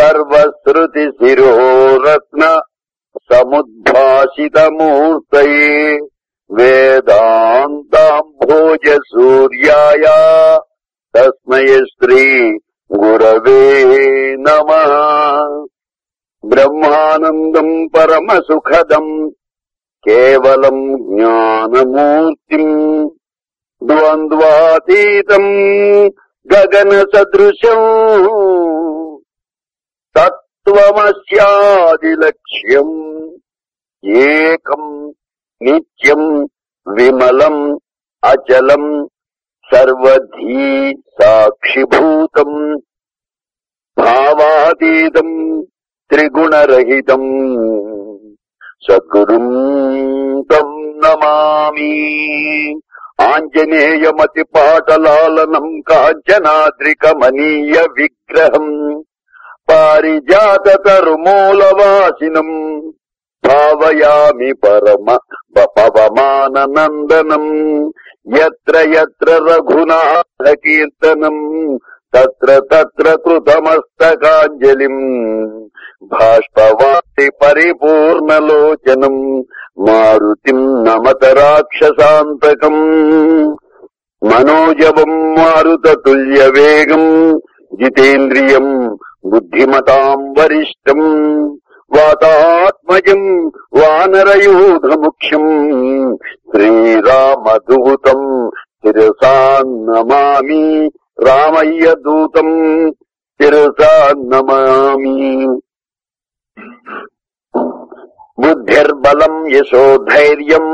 సర్వశ్రుతి శిరోరత్న సముద్భాషితమూర్తయే వేదాంతాంభోజ సూర్యాయ తస్మై శ్రీ గురవే నమ బ్రహ్మానందం పరమసుఖదం కేవలం జ్ఞానమూర్తిం ద్వంద్వాతీతం గగన సదృశం తత్వమస్యాదిలక్ష్యం ఏకం నిత్యం విమలం అచలం సర్వధీ సాక్షిభూతం భావాతీతం త్రిగుణరహితం సద్గురుం తం నమామి ఆంజనేయమతి పాటలాలనం కాంచనాద్రికమనీయ విగ్రహం పారిజాత తరుమూలవాసినం భావయామి పరమ పవమాననందనం ఎత్ర ఎత్ర రఘునాథ కీర్తనం తత్ర తత్ర కృతమస్తకాంజలిం భాష్పవాసి పరిపూర్ణలోచనం మారుతిం నమత రాక్షసాంతకం మనోజవం మారుతతుల్య వేగం జితేంద్రియం బుద్ధిమతాం వరిష్టం వాతాత్మజం వానరయూధముఖ్యం శ్రీరామదూతం శిరసా నమామి రామయ్య దూతం శిరసా నమామి బుద్ధిర్బలం యశోధైర్యం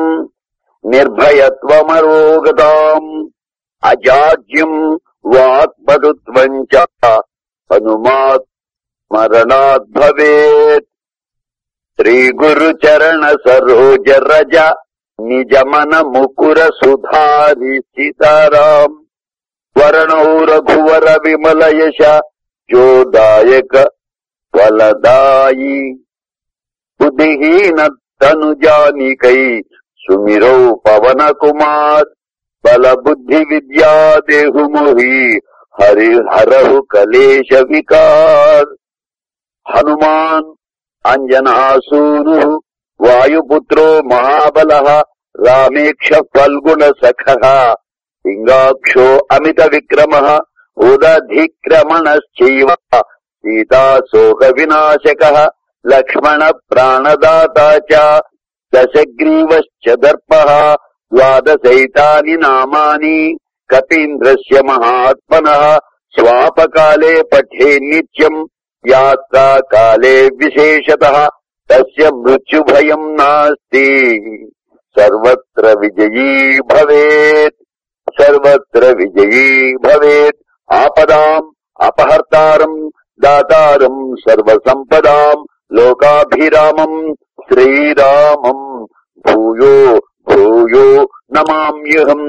నిర్భయత్వమరోగతాం అజాడ్యం వాక్పటుత్వం చ హనుమాత్ మరణాత్ భవేత్ శ్రీ గురు చరణ సరోజ రజ నిజమన ముకుర సుధారి సీతారాం వరణౌ రఘువర విమల యశ జోదాయక ఫలదాయి బుద్ధిహీన తనుజానికై సుమిరౌ పవన కుమార్ బల బుద్ధి విద్యా దేహుమోహి హరి హరహు కలేశ వికార్ హనుమాన్ అంజనాసూను వాయుపుత్రో మహాబల రామేక్ష ఫల్గుణ సఖ సింగాక్షో అమిత విక్రమ ఉదధిక్రమణశ్చైవ సీతాశోక వినాశక లక్ష్మణ ప్రాణదాత చ దశగ్రీవశ్చ దర్ప ద్వాదశైతాని నామాని కపీంద్రస్య మహాత్మన స్వాపకాలే పఠే నిత్యం యాత్రా కాలే విశేషత తస్య మృత్యుభయం నాస్తి సర్వత్ర విజయీ భవేత్ సర్వత్ర విజయీ భవేత్ ఆపదాం అపహర్తారం దాతారం సర్వసంపదాం లోకాభిరామం శ్రీరామం భూయో భూయో నమామ్యహం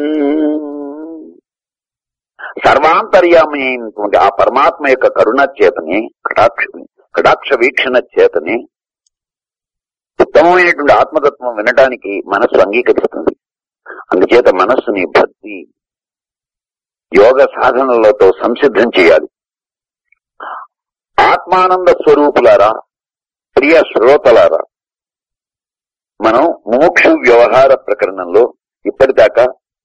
సర్వాంతర్యామి అయినటువంటి ఆ పరమాత్మ యొక్క కరుణ చేతని కటాక్ష కటాక్ష వీక్షణ చేతని ఉత్తమమైనటువంటి ఆత్మతత్వం వినటానికి మనస్సు అంగీకరిస్తుంది అందుచేత మనస్సుని భక్తి యోగ సాధనలతో సంసిద్ధం చేయాలి ఆత్మానంద స్వరూపులారా ప్రియ శ్రోతలారా మనం మోక్ష వ్యవహార ప్రకరణంలో ఇప్పటిదాకా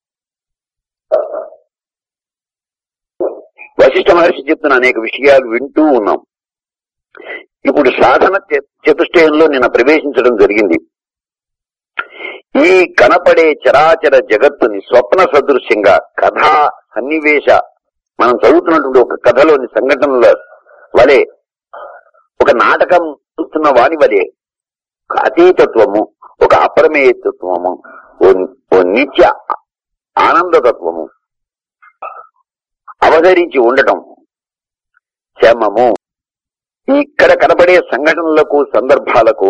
వశిష్ఠ మహర్షి చెప్తున్న అనేక విషయాలు వింటూ ఉన్నాం ఇప్పుడు సాధన చ- చతుష్టయంలో నిన్న ప్రవేశించడం జరిగింది ఈ కనపడే చరాచర జగత్తుని స్వప్న సదృశ్యంగా కథా సన్నివేశ మనం చదువుతున్నటువంటి ఒక కథలోని సంఘటనల వలె ఒక నాటకం చూస్తున్న వాని వలె ఒక అతీతత్వము ఒక అప్రమేయతత్వము ఓ ఓ నిత్య ఆనందతత్వము అవతరించి ఉండటం క్షేమము ఇక్కడ కనబడే సంఘటనలకు సందర్భాలకు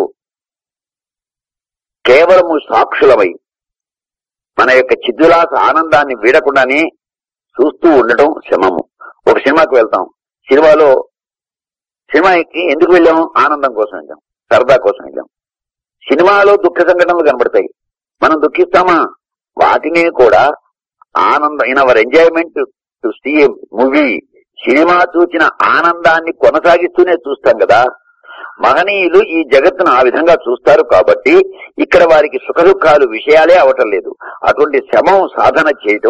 కేవలము సాక్షులమై మన యొక్క చిద్దులాస ఆనందాన్ని వీడకుండానే చూస్తూ ఉండటం శ్రమము ఒక సినిమాకి వెళ్తాం సినిమాలో సినిమాకి ఎందుకు వెళ్ళాం ఆనందం కోసం వెళ్ళాం సరదా కోసం వెళ్ళాం సినిమాలో దుఃఖ సంఘటనలు కనబడతాయి మనం దుఃఖిస్తామా వాటిని కూడా ఆనందం in our enjoyment to see a movie సినిమా చూసిన ఆనందాన్ని కొనసాగిస్తూనే చూస్తాం కదా మహనీయులు ఈ జగత్తును ఆ విధంగా చూస్తారు కాబట్టి ఇక్కడ వారికి సుఖ దుఃఖాలు విషయాలే అవటం లేదు అటువంటి శ్రమం సాధన చేయటం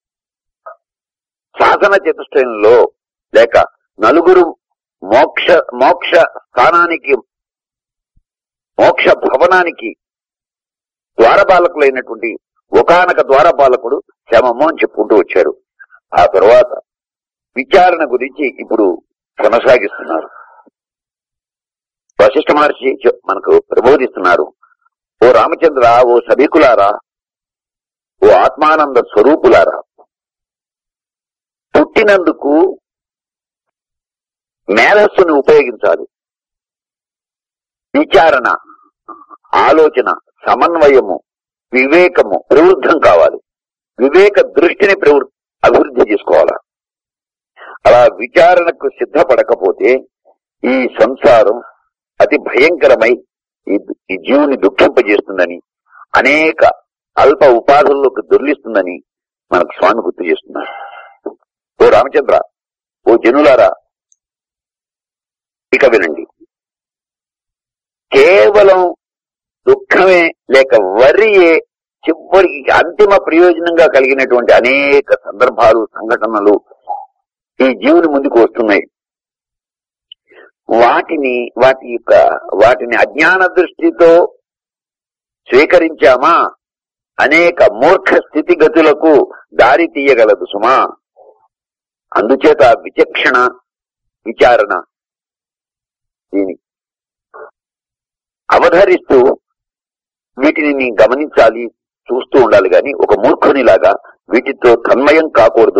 సాధన చతుష్టయంలో లేక నలుగురు మోక్ష మోక్ష స్థానానికి మోక్ష భవనానికి ద్వారపాలకులైనటువంటి ఒకానక ద్వారపాలకుడు శమము అని చెప్పుకుంటూ వచ్చారు ఆ తరువాత విచారణ గురించి ఇప్పుడు కొనసాగిస్తున్నారు వశిష్ఠ మహర్షి చె- మనకు ప్రబోధిస్తున్నారు ఓ రామచంద్ర ఓ సభికులారా ఓ ఆత్మానంద స్వరూపులారా పుట్టినందుకు మేధస్సును ఉపయోగించాలి విచారణ ఆలోచన సమన్వయము వివేకము ప్రవృద్ధం కావాలి వివేక దృష్టిని ప్రవృ అభివృద్ధి చేసుకోవాలి అలా విచారణకు సిద్ధపడకపోతే ఈ సంసారం అతి భయంకరమై ఈ ఈ జీవుని దుఃఖింపజేస్తుందని అనేక అల్ప ఉపాధుల్లోకి దొర్లిస్తుందని మనకు స్వామి గుర్తు చేస్తున్నారు ఓ రామచంద్ర ఓ జనులారా ఇక వినండి కేవలం దుఃఖమే లేక వర్రియే చివరికి అంతిమ ప్రయోజనంగా కలిగినటువంటి అనేక సందర్భాలు సంఘటనలు ఈ జీవుని ముందుకు వస్తున్నాయి వాటిని వాటి యొక్క వాటిని అజ్ఞాన దృష్టితో స్వీకరించామా అనేక మూర్ఖ స్థితిగతులకు దారి తీయగలదు సుమా అందుచేత విచక్షణ విచారణ దీని అవధరిస్తూ వీటిని నీ గమనించాలి చూస్తూ ఉండాలి గాని ఒక మూర్ఖునిలాగా వీటితో తన్మయం కాకూడదు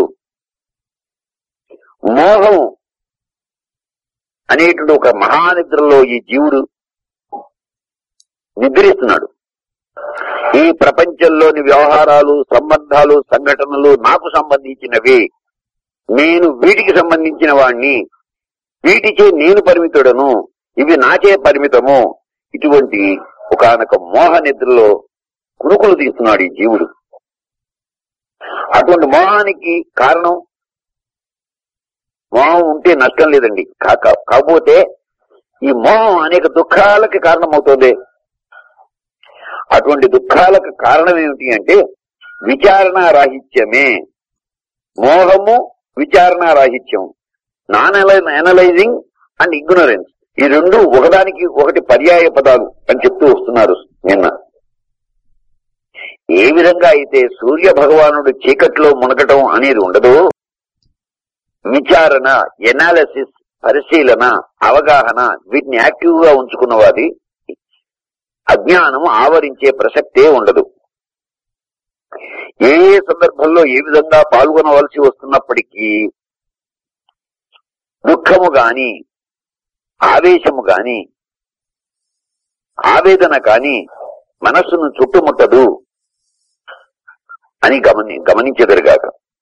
మోహం అనేటువంటి ఒక మహానిద్రలో ఈ జీవుడు నిద్రిస్తున్నాడు ఈ ప్రపంచంలోని వ్యవహారాలు సంబంధాలు సంఘటనలు నాకు సంబంధించినవి నేను వీటికి సంబంధించిన వాణ్ణి వీటిచే నేను పరిమితుడను ఇవి నాచే పరిమితము ఇటువంటి ఒకనొక మోహ నిద్రలో కునుకులు తీస్తున్నాడు ఈ జీవుడు అటువంటి మోహానికి కారణం మోహం ఉంటే నష్టం లేదండి కాక కాకపోతే ఈ మోహం అనేక దుఃఖాలకి కారణమవుతుంది అటువంటి దుఃఖాలకు కారణం ఏమిటి అంటే విచారణ రాహిత్యమే మోహము విచారణ రాహిత్యం నాన్ అనలైజింగ్ అండ్ ఇగ్నోరెన్స్ ఈ రెండు ఒకదానికి ఒకటి పర్యాయ పదాలు అని చెప్తూ వస్తున్నారు నిన్న ఏ విధంగా అయితే సూర్య భగవానుడు చీకట్లో మునగటం అనేది ఉండదు విచారణ ఎనాలసిస్ పరిశీలన అవగాహన వీటిని యాక్టివ్ గా ఉంచుకున్న వారి అజ్ఞానం ఆవరించే ప్రసక్తే ఉండదు ఏ ఏ సందర్భంలో ఏ విధంగా పాల్గొనవలసి వస్తున్నప్పటికీ దుఃఖము గాని ఆవేశము గాని ఆవేదన కాని మనస్సును చుట్టుముట్టదు అని గమని గమనించెదరుగాక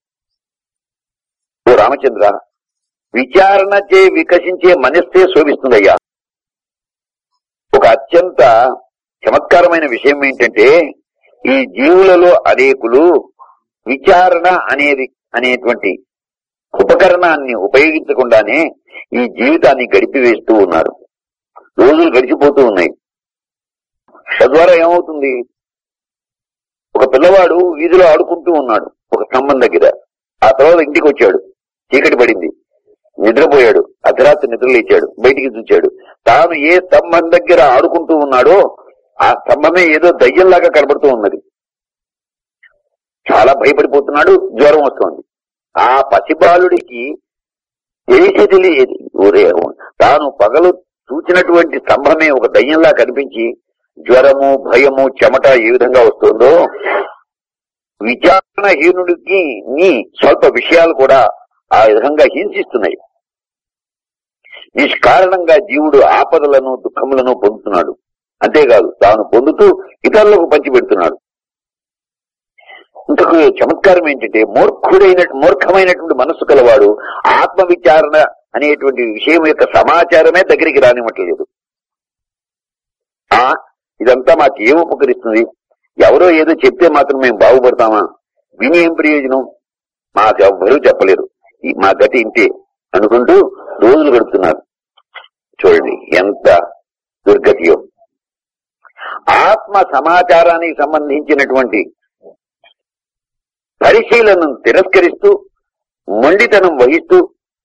ఓ రామచంద్ర విచారణ చే వికసించే మనస్సే శోభిస్తుందయ్యా ఒక అత్యంత చమత్కారమైన విషయం ఏంటంటే ఈ జీవులలో అనేకులు విచారణ అనేది అనేటువంటి ఉపకరణాన్ని ఉపయోగించకుండానే ఈ జీవితాన్ని గడిపివేస్తూ ఉన్నారు రోజులు గడిచిపోతూ ఉన్నాయి తద్వారా ఏమవుతుంది ఒక పిల్లవాడు వీధిలో ఆడుకుంటూ ఉన్నాడు ఒక స్తంభం దగ్గర ఆ తర్వాత ఇంటికి వచ్చాడు చీకటి పడింది నిద్రపోయాడు అర్ధరాత్రి నిద్ర లేచాడు బయటికి చూచాడు తాను ఏ స్తంభం దగ్గర ఆడుకుంటూ ఉన్నాడో ఆ స్తంభమే ఏదో దయ్యంలాగా కనబడుతూ ఉన్నది చాలా భయపడిపోతున్నాడు జ్వరం వస్తోంది ఆ పసిబాలుడికి తెలిసేది లేదు ఊరే తాను పగలు చూచినటువంటి స్తంభమే ఒక దయ్యంలా కనిపించి జ్వరము భయము చెమట ఏ విధంగా వస్తుందో విచారణహీనుడికి నీ స్వల్ప విషయాలు కూడా ఆ విధంగా హింసిస్తున్నాయి నిష్కారణంగా జీవుడు ఆపదలను దుఃఖములను పొందుతున్నాడు అంతేకాదు తాను పొందుతూ ఇతరులకు పంచిపెడుతున్నాడు ఇంతకు చమత్కారం ఏంటంటే మూర్ఖుడైన మూర్ఖమైనటువంటి మనస్సు కలవాడు ఆత్మ విచారణ అనేటువంటి విషయం యొక్క సమాచారమే దగ్గరికి రానివ్వట్లేదు ఆ ఇదంతా మాకు ఏం ఉపకరిస్తుంది ఎవరో ఏదో చెప్తే మాత్రం మేము బాగుపడతామా విని ఏం ప్రయోజనం మాకు ఎవ్వరూ చెప్పలేరు ఈ మా గతి ఇంతే అనుకుంటూ రోజులు గడుపుతున్నారు చూడండి ఎంత దుర్గతియో ఆత్మ సమాచారానికి సంబంధించినటువంటి పరిశీలనను తిరస్కరిస్తూ మొండితనం వహిస్తూ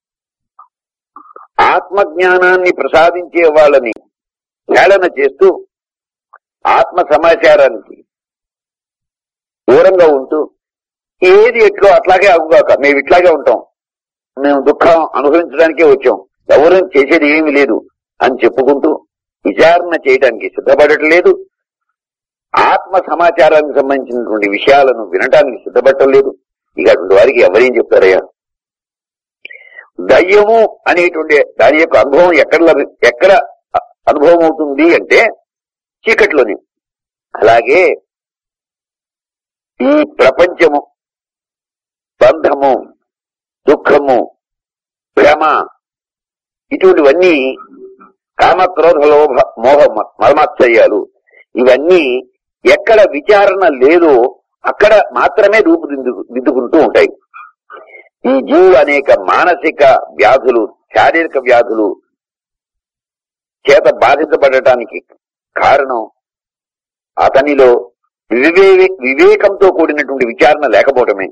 ఆత్మజ్ఞానాన్ని ప్రసాదించే వాళ్ళని హేళన చేస్తూ ఆత్మ సమాచారానికి దూరంగా ఉంటూ ఏది ఎట్లో అట్లాగే అగుగాక మేము ఇట్లాగే ఉంటాం మేము దుఃఖం అనుభవించడానికే వచ్చాం ఎవరు చేసేది ఏమీ లేదు అని చెప్పుకుంటూ విచారణ చేయడానికి సిద్ధపడట్లేదు ఆత్మ సమాచారానికి సంబంధించినటువంటి విషయాలను వినటానికి సిద్ధపడటం ఇక అటువంటి వారికి ఎవరేం చెప్తారయ్యా దయ్యము అనేటువంటి దాని యొక్క అనుభవం ఎక్కడ లభి- ఎక్కడ అ- అనుభవం అవుతుంది అంటే చీకట్లోనే అలాగే ఈ ప్రపంచము బంధము దుఃఖము భ్రమ ఇటువంటివన్నీ కామక్రోధ లోభ మోహ మ- మర్మాశ్చర్యాలు ఇవన్నీ ఎక్కడ విచారణ లేదో అక్కడ మాత్రమే రూపుదిద్దు దిద్దుకుంటూ ఉంటాయి ఈ జీవులు అనేక మానసిక వ్యాధులు శారీరక వ్యాధులు చేత బాధించబడటానికి కారణం అతనిలో వివే వివేకంతో కూడినటువంటి విచారణ లేకపోవటమే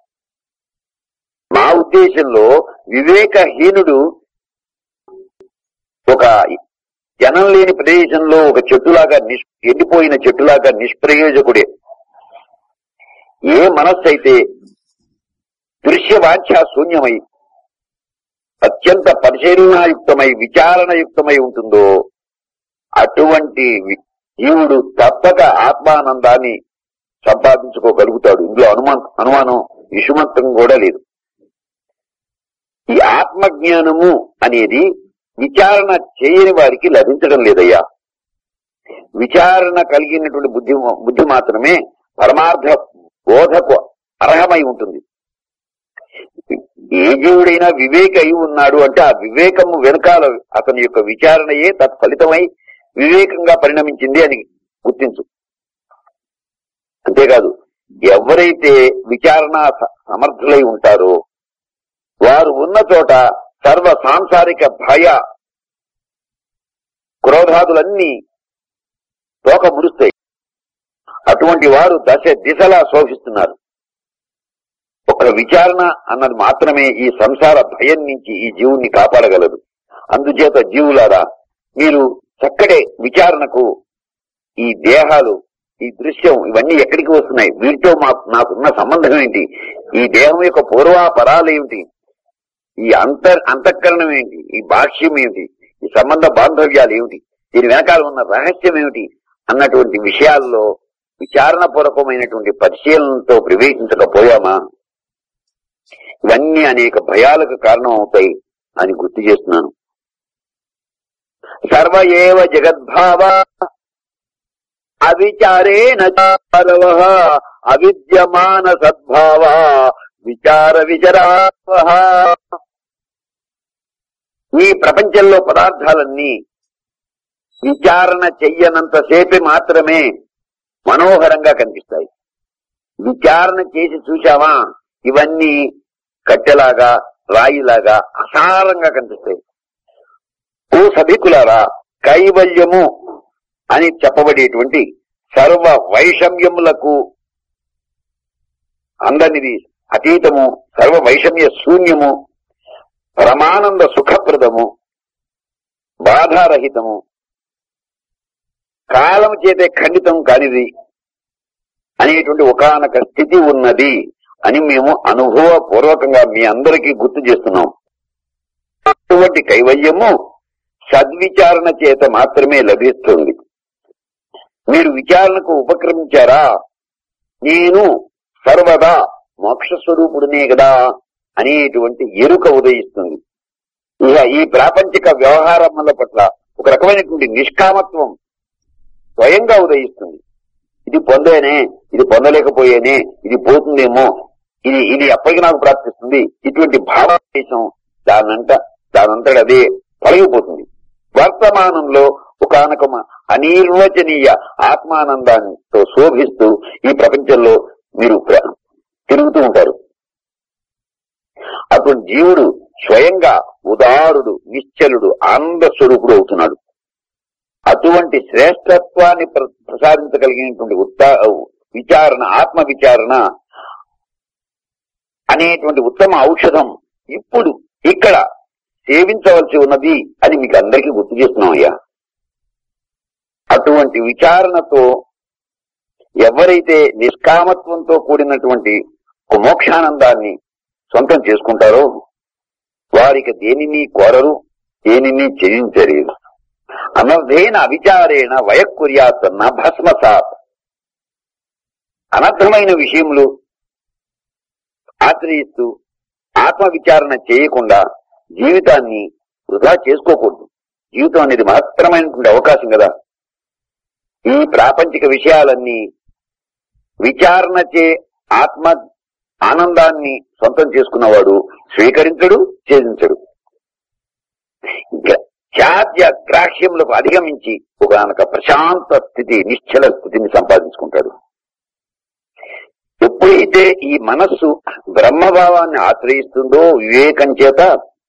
మా ఉద్దేశంలో వివేకహీనుడు ఒక జనం లేని ప్రదేశంలో ఒక చెట్టులాగా నిష్ ఎండిపోయిన చెట్టులాగా నిష్ప్రయోజకుడే ఏ మనస్సు అయితే దృశ్యవాంఛ శూన్యమై అత్యంత పరిశీలనాయుక్తమై విచారణయుక్తమై ఉంటుందో అటువంటి వి- జీవుడు తప్పక ఆత్మానందాన్ని సంపాదించుకోగలుగుతాడు ఇందులో అనుమానం అనుమానం విషమంతం కూడా లేదు ఈ ఆత్మజ్ఞానము అనేది విచారణ చేయని వారికి లభించడం లేదయ్యా విచారణ కలిగినటువంటి బుద్ధి బుద్ధి మాత్రమే పరమార్థ బోధకు అర్హమై ఉంటుంది ఏ జీవుడైనా వివేక అయి ఉన్నాడు అంటే ఆ వివేకము వెనకాల అతని యొక్క విచారణయే తత్ఫలితమై వివేకంగా పరిణమించింది అని గుర్తించు అంతేకాదు ఎవరైతే విచారణ స- సమర్థులై ఉంటారో వారు ఉన్న చోట సర్వ సాంసారిక భయ క్రోధాదులన్నీ తోక ముడుస్తాయి అటువంటి వారు దశ దిశలా శోభిస్తున్నారు ఒక విచారణ అన్నది మాత్రమే ఈ సంసార భయం నుంచి ఈ జీవుణ్ణి కాపాడగలదు అందుచేత జీవులారా మీరు చక్కటి విచారణకు ఈ దేహాలు ఈ దృశ్యం ఇవన్నీ ఎక్కడికి వస్తున్నాయి వీటితో మాకు నాకున్న సంబంధం ఏంటి ఈ దేహం యొక్క పూర్వాపరాలు ఏమిటి ఈ అంతర్ అంతఃకరణం ఏంటి ఈ భాష్యం ఏమిటి ఈ సంబంధ బాంధవ్యాలు ఏమిటి దీని వెనకాల ఉన్న రహస్యం ఏమిటి అన్నటువంటి విషయాల్లో విచారణ పూర్వకమైనటువంటి పరిశీలనతో ప్రవేశించకపోయామా ఇవన్నీ అనేక భయాలకు కారణం అవుతాయి అని గుర్తు చేస్తున్నాను సర్వ ఏవ జగద్భావ అవిచారేణ చారవ అవిద్యమాన సద్భావ విచార విచరావ ఈ ప్రపంచంలో పదార్థాలన్నీ విచారణ చెయ్యనంతసేపే మాత్రమే మనోహరంగా కనిపిస్తాయి విచారణ చేసి చూశామా ఇవన్నీ కట్టెలాగా రాయిలాగా అసారంగా కనిపిస్తాయి ఓ సభికులారా కైవల్యము అని చెప్పబడేటువంటి సర్వ వైషమ్యములకు అందనిది అతీతము సర్వ వైషమ్య శూన్యము పరమానంద సుఖప్రదము బాధారహితము కాలం చేతే ఖండితం కానిది అనేటువంటి ఒకానొక స్థితి ఉన్నది అని మేము అనుభవ పూర్వకంగా మీ అందరికీ గుర్తు చేస్తున్నాం అటువంటి కైవల్యము సద్విచారణ చేత మాత్రమే లభిస్తుంది మీరు విచారణకు ఉపక్రమించారా నేను సర్వదా మోక్ష స్వరూపుడినే కదా అనేటువంటి ఎరుక ఉదయిస్తుంది ఇక ఈ ప్రాపంచిక వ్యవహారముల పట్ల ఒక రకమైనటువంటి నిష్కామత్వం స్వయంగా ఉదయిస్తుంది ఇది పొందేనే ఇది పొందలేకపోయేనే ఇది పోతుందేమో ఇది ఇది ఎప్పటికి నాకు ప్రాప్తిస్తుంది ఇటువంటి భావావేశం దానంట దానంతట అదే తొలగిపోతుంది వర్తమానంలో ఒకనొక అనిర్వచనీయ ఆత్మానందాంతో శోభిస్తూ ఈ ప్రపంచంలో మీరు ప్ర- తిరుగుతూ ఉంటారు అప్పుడు జీవుడు స్వయంగా ఉదారుడు నిశ్చలుడు ఆనంద స్వరూపుడు అవుతున్నాడు అటువంటి శ్రేష్టత్వాన్ని ప్ర- ప్రసాదించగలిగినటువంటి ఉత్తా విచారణ ఆత్మ విచారణ అనేటువంటి ఉత్తమ ఔషధం ఇప్పుడు ఇక్కడ సేవించవలసి ఉన్నది అని మీకు అందరికీ గుర్తు చేస్తున్నాం అయ్యా అటువంటి విచారణతో ఎవరైతే నిష్కామత్వంతో కూడినటువంటి ఒక మోక్షానందాన్ని సొంతం చేసుకుంటారో వారికి దేనిని కోరరు దేనిని చెల్లించలేరు అనర్థేన అవిచారేణ వయక్కుర్యాతన్న భస్మసాత్ అనర్థమైన విషయములు ఆశ్రయిస్తూ ఆత్మ విచారణ చేయకుండా జీవితాన్ని వృధా చేసుకోకూడదు జీవితం అనేది మహత్తరమైనటువంటి అవకాశం కదా ఈ ప్రాపంచిక విషయాలన్నీ విచారణ చే ఆత్మ ఆనందాన్ని సొంతం చేసుకున్నవాడు స్వీకరించడు ఛేదించడు గ్ర- త్యాజ్య గ్రాహ్యములకు అధిగమించి ఒకనొక ప్రశాంత స్థితి నిశ్చల స్థితిని సంపాదించుకుంటాడు ఎప్పుడైతే ఈ మనస్సు బ్రహ్మభావాన్ని ఆశ్రయిస్తుందో వివేకం చేత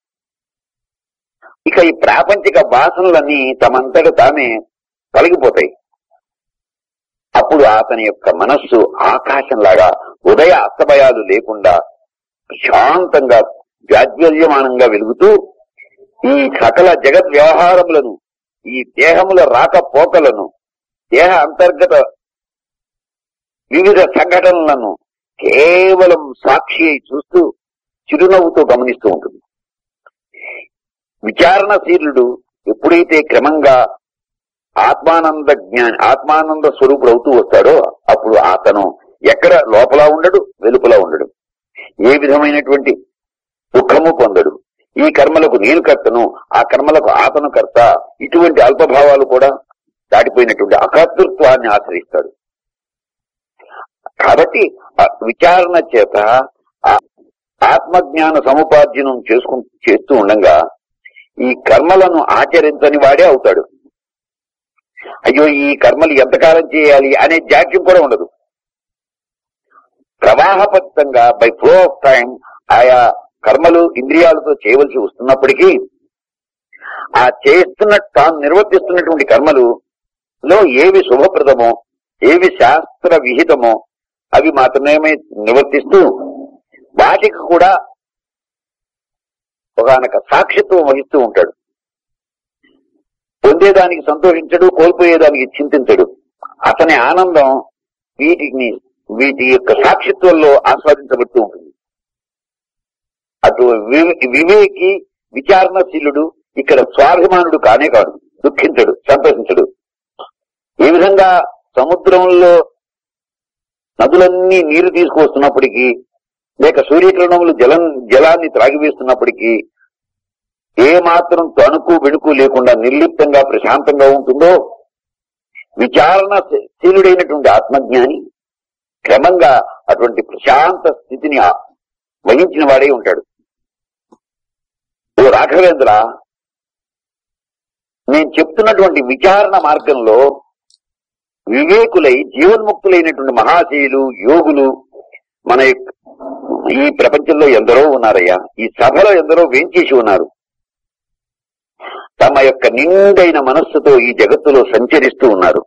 ఇక ఈ ప్రాపంచిక వాసనలన్నీ తమంతట తామే తొలగిపోతాయి అప్పుడు అతని యొక్క మనస్సు ఆకాశంలాగా ఉదయ అస్తమయాలు లేకుండా శాంతంగా జాజ్వల్యమానంగా వెలుగుతూ ఈ సకల జగత్ వ్యవహారములను ఈ దేహముల రాకపోకలను దేహ అంతర్గత వివిధ సంఘటనలను కేవలం సాక్షి అయి చూస్తూ చిరునవ్వుతో గమనిస్తూ ఉంటుంది విచారణశీలుడు ఎప్పుడైతే క్రమంగా ఆత్మానంద జ్ఞాని ఆత్మానంద స్వరూపుడు అవుతూ వస్తాడో అప్పుడు అతను ఎక్కడ లోపల ఉండడు వెలుపల ఉండడు ఏ విధమైనటువంటి దుఃఖము పొందడు ఈ కర్మలకు నేను కర్తను ఆ కర్మలకు ఆతను కర్త ఇటువంటి అల్పభావాలు కూడా దాటిపోయినటువంటి అకర్తృత్వాన్ని ఆశ్రయిస్తాడు కాబట్టి ఆ విచారణ చేత ఆ ఆత్మజ్ఞాన సముపార్జనం చేసుకు చేస్తూ ఉండగా ఈ కర్మలను ఆచరించని వాడే అవుతాడు అయ్యో ఈ కర్మలు ఎంతకాలం చేయాలి అనే జాడ్యం కూడా ఉండదు ప్రవాహపత్తంగా బై ఫ్లో ఆఫ్ టైం ఆయా కర్మలు ఇంద్రియాలతో చేయవలసి వస్తున్నప్పటికీ ఆ చేస్తున్న తాను నిర్వర్తిస్తున్నటువంటి కర్మలు లో ఏవి శుభప్రదమో ఏవి శాస్త్ర విహితమో అవి మాత్రమే నిర్వర్తిస్తూ వాటికి కూడా ఒకనొక సాక్షిత్వం వహిస్తూ ఉంటాడు పొందేదానికి సంతోషించడు కోల్పోయేదానికి చింతించడు అతని ఆనందం వీటిని వీటి యొక్క సాక్షిత్వంలో ఆస్వాదించబడుతూ ఉంటుంది అటు వి- వివేకి విచారణశీలుడు ఇక్కడ స్వాభిమానుడు కానే కాదు దుఃఖించడు సంతోషించడు ఏ విధంగా సముద్రంలో నదులన్నీ నీరు తీసుకువస్తున్నప్పటికీ లేక సూర్యకిరణములు జలం జలాన్ని త్రాగివేస్తున్నప్పటికీ ఏ మాత్రం తణుకు వెణుకు లేకుండా నిర్లిప్తంగా ప్రశాంతంగా ఉంటుందో విచారణ శీలుడైనటువంటి ఆత్మజ్ఞాని క్రమంగా అటువంటి ప్రశాంత స్థితిని ఆ- వహించిన వాడే ఉంటాడు ఓ రాఘవేంద్ర నేను చెప్తున్నటువంటి విచారణ మార్గంలో వివేకులై జీవన్ముక్తులైనటువంటి మహాశయులు యోగులు మన యొక్క- ఈ ప్రపంచంలో ఎందరో ఉన్నారయ్యా ఈ సభలో ఎందరో వేంచేసి ఉన్నారు తమ యొక్క నిండైన మనస్సుతో ఈ జగత్తులో సంచరిస్తూ ఉన్నారు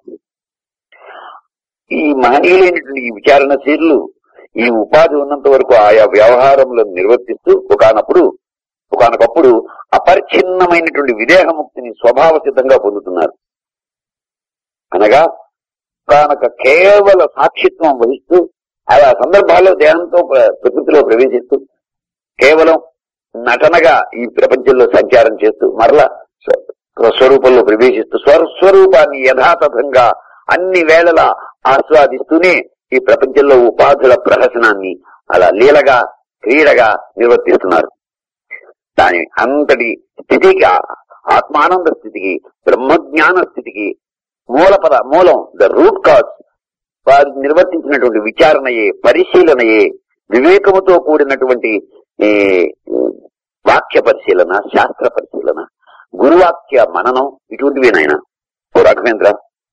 ఈ మహనీయులైనటువంటి ఈ విచారణశీలు ఈ ఉపాధి ఉన్నంత వరకు ఆయా వ్యవహారములను నిర్వర్తిస్తూ ఒకనప్పుడు ఒకనకప్పుడు అపరిచ్ఛిన్నమైనటువంటి విదేహముక్తిని స్వభావ సిద్ధంగా పొందుతున్నారు అనగా ఒకనొక కేవల సాక్షిత్వం వహిస్తూ ఆయా సందర్భాల్లో దేహంతో ప్ర- ప్రకృతిలో ప్రవేశిస్తూ కేవలం నటనగా ఈ ప్రపంచంలో సంచారం చేస్తూ మరలా స్వ- స్వరూపంలో ప్రవేశిస్తూ స్వస్వరూపాన్ని యథాతథంగా అన్ని వేళలా ఆస్వాదిస్తూనే ఈ ప్రపంచంలో ఉపాధుల ప్రహసనాన్ని అలా లీలగా క్రీడగా నిర్వర్తిస్తున్నారు దాని అంతటి స్థితికి ఆ- ఆత్మానంద స్థితికి బ్రహ్మజ్ఞాన స్థితికి మూల పద మూలం ద రూట్ కాజ్ వారు నిర్వర్తించినటువంటి విచారణయే పరిశీలనయే వివేకముతో కూడినటువంటి ఈ, వాక్య పరిశీలన శాస్త్ర పరిశీలన గురువాక్య మననం ఇటువంటివేనాయన ఓ రాఘవేంద్ర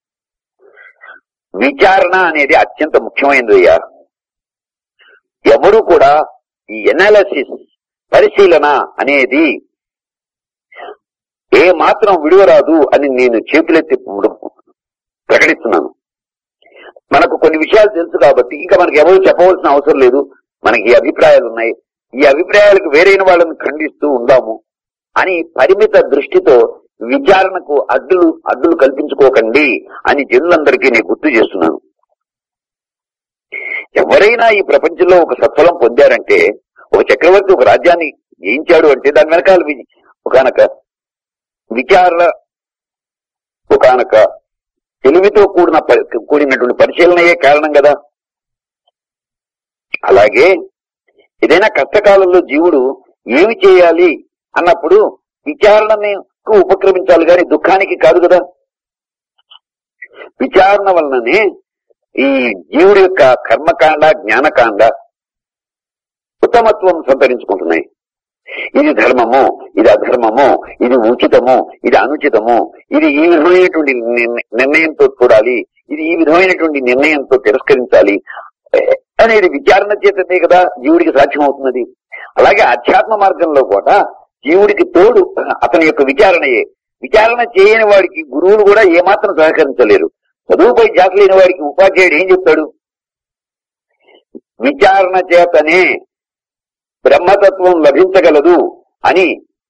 విచారణ అనేది అత్యంత ముఖ్యమైనది అయ్యా ఎవరు కూడా ఈ ఎనాలసిస్ పరిశీలన అనేది ఏ మాత్రం విడువరాదు అని నేను చేతులెత్తి ప్రకటిస్తున్నాను మనకు కొన్ని విషయాలు తెలుసు కాబట్టి ఇంకా మనకి ఎవరు చెప్పవలసిన అవసరం లేదు మనకి ఈ అభిప్రాయాలు ఉన్నాయి ఈ అభిప్రాయాలకు వేరైన వాళ్ళని ఖండిస్తూ ఉందాము అని పరిమిత దృష్టితో విచారణకు అడ్డులు అడ్డులు కల్పించుకోకండి అని జనులందరికీ నేను గుర్తు చేస్తున్నాను ఎవరైనా ఈ ప్రపంచంలో ఒక సత్ఫలం పొందారంటే ఒక చక్రవర్తి ఒక రాజ్యాన్ని జయించాడు అంటే దాని వెనకాల వి- ఒకనొక విచారణ ఒకనొక తెలివితో కూడిన ప- కూడినటువంటి పరిశీలనయే కారణం కదా అలాగే ఏదైనా కష్టకాలంలో జీవుడు ఏమి చేయాలి అన్నప్పుడు విచారణకు ఉపక్రమించాలి కానీ దుఃఖానికి కాదు కదా విచారణ వలననే ఈ జీవుడి యొక్క కర్మకాండ జ్ఞానకాండ ఉత్తమత్వం సంతరించుకుంటున్నాయి ఇది ధర్మము ఇది అధర్మము ఇది ఉచితము ఇది అనుచితము ఇది ఈ విధమైనటువంటి నిర్ణ- నిర్ణయంతో చూడాలి ఇది ఈ విధమైనటువంటి నిర్ణయంతో తిరస్కరించాలి ఏ, అనేది విచారణ చేతనే కదా జీవుడికి సాధ్యం అవుతున్నది అలాగే అధ్యాత్మ మార్గంలో కూడా జీవుడికి తోడు అతని యొక్క విచారణయే విచారణ చేయని వాడికి గురువులు కూడా ఏమాత్రం సహకరించలేరు చదువుపై జాత లేని వాడికి ఉపాధ్యాయుడు ఏం చెప్తాడు విచారణ చేతనే బ్రహ్మతత్వం లభించగలదు అని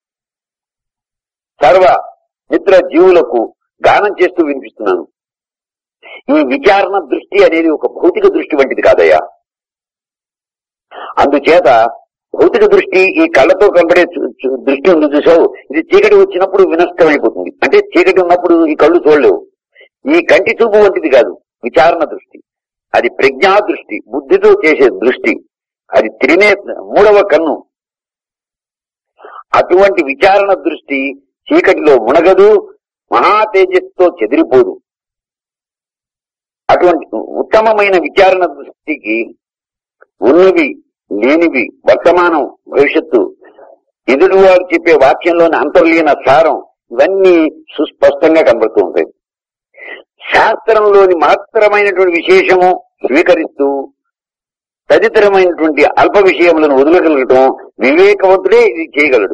సర్వ మిత్ర జీవులకు గానం చేస్తూ వినిపిస్తున్నాను ఈ విచారణ దృష్టి అనేది ఒక భౌతిక దృష్టి వంటిది కాదయ్యా అందుచేత భౌతిక దృష్టి ఈ కళ్ళతో కనబడే చు- చు- దృష్టి ఉంది చూసావు ఇది చీకటి వచ్చినప్పుడు వినష్టమైపోతుంది అంటే చీకటి ఉన్నప్పుడు ఈ కళ్ళు చూడలేవు ఈ కంటి చూపు వంటిది కాదు విచారణ దృష్టి అది ప్రజ్ఞా దృష్టి బుద్ధితో చేసే దృష్టి అది త్రినే మూడవ కన్ను అటువంటి విచారణ దృష్టి చీకటిలో మునగదు మహా తేజస్సుతో చెదిరిపోదు అటువంటి ఉత్తమమైన విచారణ దృష్టికి ఉన్నవి లేనివి వర్తమానం భవిష్యత్తు ఎదుటివారు చెప్పే వాక్యంలోని అంతర్లీన సారం ఇవన్నీ సుస్పష్టంగా కనబడుతూ ఉంటాయి శాస్త్రంలోని మాత్రమైనటువంటి విశేషము స్వీకరిస్తూ తదితరమైనటువంటి అల్ప విషయములను వదిలగలగటం వివేకవంతుడే ఇది చేయగలడు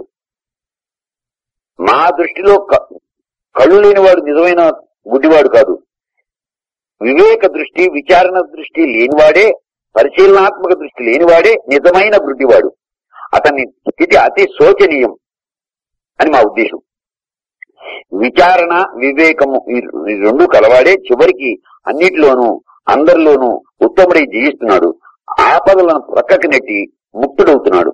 మా దృష్టిలో క- కళ్ళు లేనివాడు నిజమైన గుడ్డివాడు కాదు వివేక దృష్టి విచారణ దృష్టి లేనివాడే పరిశీలనాత్మక దృష్టి లేనివాడే నిజమైన గుడ్డివాడు అతని స్థితి అతి శోచనీయం అని మా ఉద్దేశం విచారణ వివేకము ఈ ఈ రెండు కలవాడే చివరికి అన్నిటిలోనూ అందరిలోనూ ఉత్తముడై జీవిస్తున్నాడు ఆపదలను ప్రక్కకి నెట్టి ముక్తుడవుతున్నాడు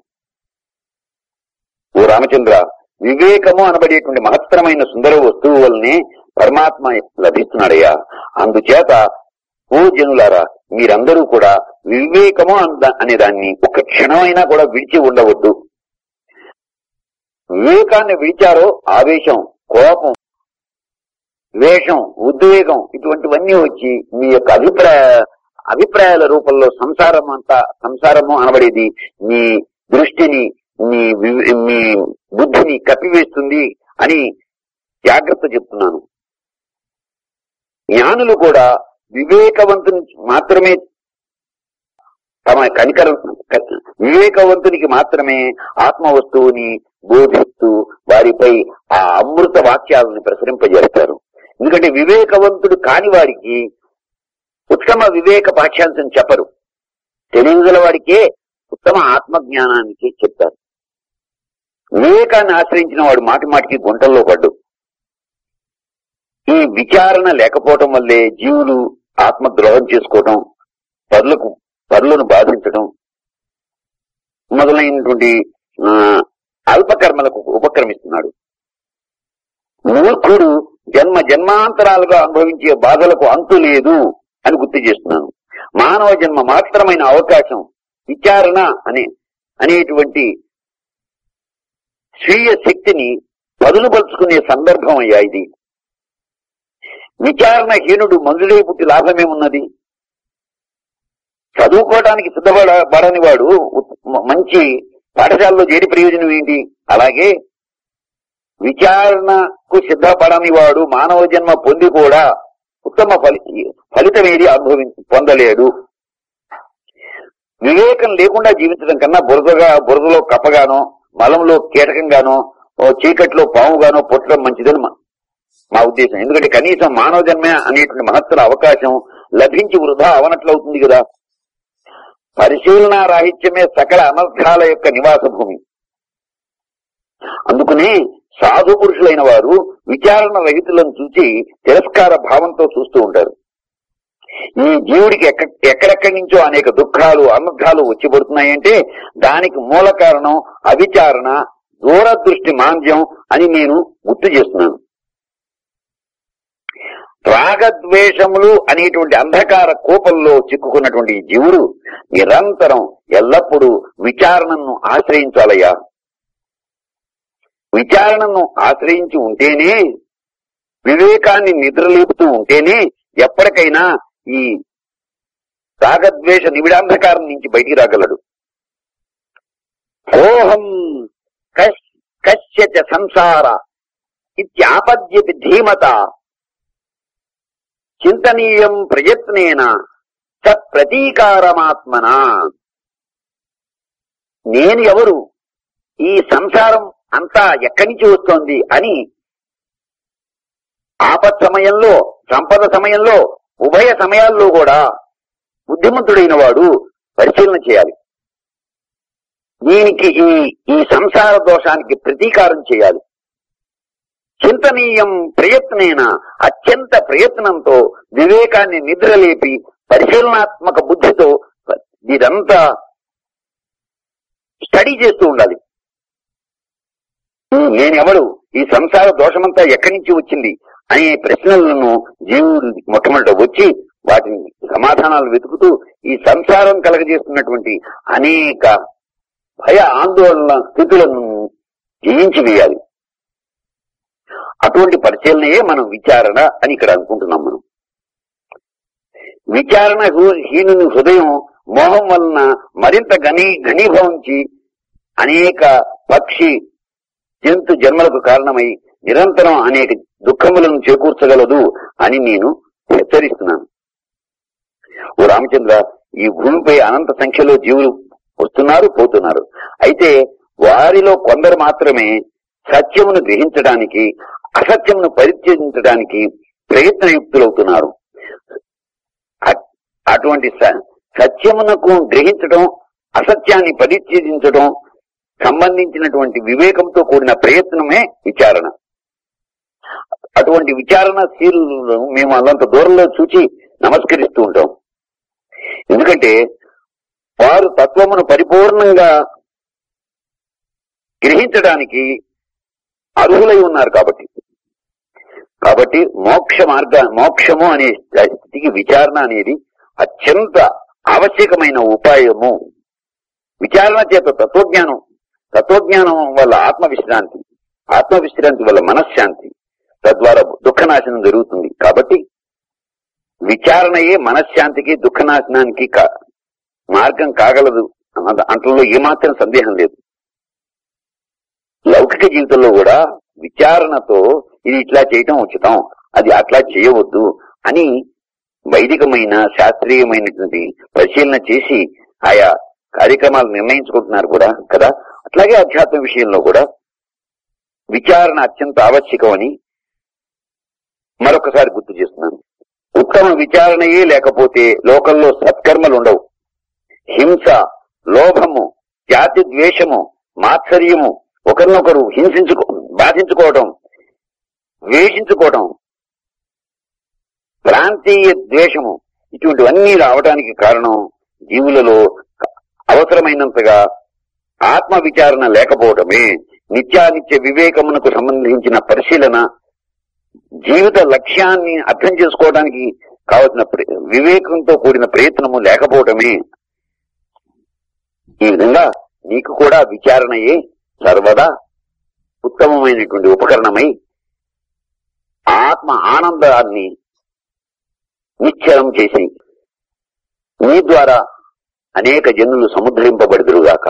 ఓ రామచంద్ర వివేకము అనబడేటువంటి మహత్తరమైన సుందర వస్తువు వల్లనే పరమాత్మ లభిస్తున్నాడయ్యా అందుచేత ఓ జనులారా మీరందరూ కూడా వివేకము అంద- అనే దాన్ని ఒక క్షణమైనా కూడా విడిచి ఉండవద్దు వివేకాన్ని విడిచారో ఆవేశం కోపం ద్వేషం ఉద్వేగం ఇటువంటివన్నీ వచ్చి మీ యొక్క అభిప్రాయ అభిప్రాయాల రూపంలో సంసారం అంతా సంసారము అనబడేది మీ దృష్టిని మీ వి- మీ బుద్ధిని కప్పివేస్తుంది అని జాగ్రత్త చెప్తున్నాను జ్ఞానులు కూడా వివేకవంతుని మాత్రమే తమ కనికరం క- వివేకవంతునికి మాత్రమే ఆత్మ వస్తువుని బోధిస్తూ వారిపై ఆ అమృత వాక్యాలను ప్రసరింపజేస్తారు ఎందుకంటే వివేకవంతుడు కాని వాడికి ఉత్తమ వివేక పాఠ్యాంశం చెప్పరు తెలియగల వాడికే ఉత్తమ ఆత్మజ్ఞానానికి చెప్తారు వివేకాన్ని ఆశ్రయించిన వాడు మాటి మాటికి గుంటల్లో పడ్డు ఈ విచారణ లేకపోవటం వల్లే జీవులు ఆత్మ ద్రోహం చేసుకోవటం పరులకు పరులను బాధించడం మొదలైనటువంటి ఆ, అల్పకర్మలకు ఉపక్రమిస్తున్నాడు మూర్ఖుడు జన్మ జన్మాంతరాలుగా అనుభవించే బాధలకు అంతు లేదు అని గుర్తు చేస్తున్నాను మానవ జన్మ మాత్రమైన అవకాశం విచారణ అనే అనేటువంటి స్వీయ శక్తిని పదులుపరుచుకునే సందర్భం అయ్యా ఇది విచారణ హీనుడు మందులై పుట్టి లాభమేమున్నది చదువుకోవడానికి సిద్ధపడని వాడు ఉత్- మ- మంచి పాఠశాలలో చేరి ప్రయోజనం ఏంటి అలాగే విచారణకు సిద్ధపడని వాడు మానవ జన్మ పొంది కూడా ఉత్తమ ఫలి ఫలితం ఏది అనుభవి పొందలేడు వివేకం లేకుండా జీవించడం కన్నా బురదగా బురదలో కప్పగానో మలంలో కీటకంగానో ఓ చీకట్లో పాముగానో పుట్టడం మంచిదని మా- మా ఉద్దేశం ఎందుకంటే కనీసం మానవ జన్మ అనేటువంటి మహత్తర అవకాశం లభించి వృధా అవనట్లవుతుంది కదా పరిశీలన రాహిత్యమే సకల అనర్థాల యొక్క నివాస భూమి అందుకనే సాధు పురుషులైన వారు విచారణ రహితులను చూసి తిరస్కార భావంతో చూస్తూ ఉంటారు ఈ జీవుడికి ఎక్క ఎక్కడెక్కడి నుంచో అనేక దుఃఖాలు అనర్థాలు వచ్చి పడుతున్నాయంటే దానికి మూల కారణం అవిచారణ దూరదృష్టి మాంద్యం అని నేను గుర్తు చేస్తున్నాను రాగద్వేషములు అనేటువంటి అంధకార కోపంలో చిక్కుకున్నటువంటి ఈ జీవుడు నిరంతరం ఎల్లప్పుడూ విచారణను ఆశ్రయించాలయ్యా విచారణను ఆశ్రయించి ఉంటేనే వివేకాన్ని నిద్రలేపుతూ ఉంటేనే ఎప్పటికైనా ఈ రాగద్వేష నివిడాంధకారం నుంచి బయటికి రాగలడు ఓహం కశ్- కశ్యచ సంసార ఇత్యాపద్యతి ధీమత చింతనీయం ప్రయత్నేన సత్ ప్రతీకారమాత్మన నేను ఎవరు ఈ సంసారం అంతా ఎక్కడి నుంచి వస్తోంది అని ఆపత్ సమయంలో సంపద సమయంలో ఉభయ సమయాల్లో కూడా బుద్ధిమంతుడైన వాడు పరిశీలన చేయాలి దీనికి ఈ ఈ సంసార దోషానికి ప్రతీకారం చేయాలి చింతనీయం ప్రయత్నేన అత్యంత ప్రయత్నంతో వివేకాన్ని నిద్రలేపి పరిశీలనాత్మక బుద్ధితో ఇదంతా స్టడీ చేస్తూ ఉండాలి నేనెవడు ఈ సంసార దోషమంతా ఎక్కడి నుంచి వచ్చింది అనే ప్రశ్నలను జీవుడు మొట్టమొదట వచ్చి వాటిని సమాధానాలు వెతుకుతూ ఈ సంసారం కలగజేస్తున్నటువంటి అనేక భయ ఆందోళన స్థితులను జయించి వేయాలి అటువంటి పరిశీలనయే మనం విచారణ అని ఇక్కడ అనుకుంటున్నాం మనం విచారణ హూ- హీనుని హృదయం మోహం వలన మరింత ఘనీ ఘనీభవించి అనేక పక్షి జంతు జన్మలకు కారణమై నిరంతరం అనేక దుఃఖములను చేకూర్చగలదు అని నేను హెచ్చరిస్తున్నాను ఓ రామచంద్ర ఈ భూమిపై అనంత సంఖ్యలో జీవులు వస్తున్నారు పోతున్నారు అయితే వారిలో కొందరు మాత్రమే సత్యమును గ్రహించడానికి అసత్యమును పరిత్యజించడానికి ప్రయత్నయుక్తులవుతున్నారు అ- అటువంటి స- సత్యమునకు గ్రహించడం అసత్యాన్ని పరిత్యజించడం సంబంధించినటువంటి వివేకంతో కూడిన ప్రయత్నమే విచారణ అటువంటి విచారణ శీలను మేము అల్లంత దూరంలో చూచి నమస్కరిస్తూ ఉంటాం ఎందుకంటే వారు తత్వమును పరిపూర్ణంగా గ్రహించడానికి అర్హులై ఉన్నారు కాబట్టి కాబట్టి మోక్ష మార్గ మోక్షము అనే స్థితికి విచారణ అనేది అత్యంత ఆవశ్యకమైన ఉపాయము విచారణ చేత తత్వజ్ఞానం తత్వజ్ఞానం వల్ల ఆత్మ విశ్రాంతి ఆత్మ విశ్రాంతి వల్ల మనశ్శాంతి తద్వారా దుఃఖనాశనం జరుగుతుంది కాబట్టి విచారణయే మనశ్శాంతికి దుఃఖనాశనానికి కా- మార్గం కాగలదు అన్న- అంటలో ఏమాత్రం సందేహం లేదు లౌకిక జీవితంలో కూడా విచారణతో ఇది ఇట్లా చేయటం ఉచితం అది అట్లా చేయవద్దు అని వైదికమైన శాస్త్రీయమైనటువంటి పరిశీలన చేసి ఆయా కార్యక్రమాలు నిర్ణయించుకుంటున్నారు కూడా కదా అట్లాగే అధ్యాత్మ విషయంలో కూడా విచారణ అత్యంత ఆవశ్యకమని మరొకసారి గుర్తు చేస్తున్నాను ఉత్తమ విచారణయే లేకపోతే లోకంలో సత్కర్మలు ఉండవు హింస లోభము జాతి ద్వేషము మాత్సర్యము ఒకరినొకరు హింసించుకో బాధించుకోవడం ద్వేషించుకోవడం ప్రాంతీయ ద్వేషము ఇటువంటివన్నీ రావడానికి కారణం జీవులలో అవసరమైనంతగా ఆత్మ విచారణ లేకపోవడమే నిత్యానిత్య వివేకమునకు సంబంధించిన పరిశీలన జీవిత లక్ష్యాన్ని అర్థం చేసుకోవడానికి కావలసిన ప్ర- వివేకంతో కూడిన ప్రయత్నము లేకపోవటమే ఈ విధంగా నీకు కూడా విచారణయే సర్వదా ఉత్తమమైనటువంటి ఉపకరణమై ఆత్మ ఆనందాన్ని నిశ్చలం చేసి నీ ద్వారా అనేక జనులు సముద్రింపబడిదురుగాక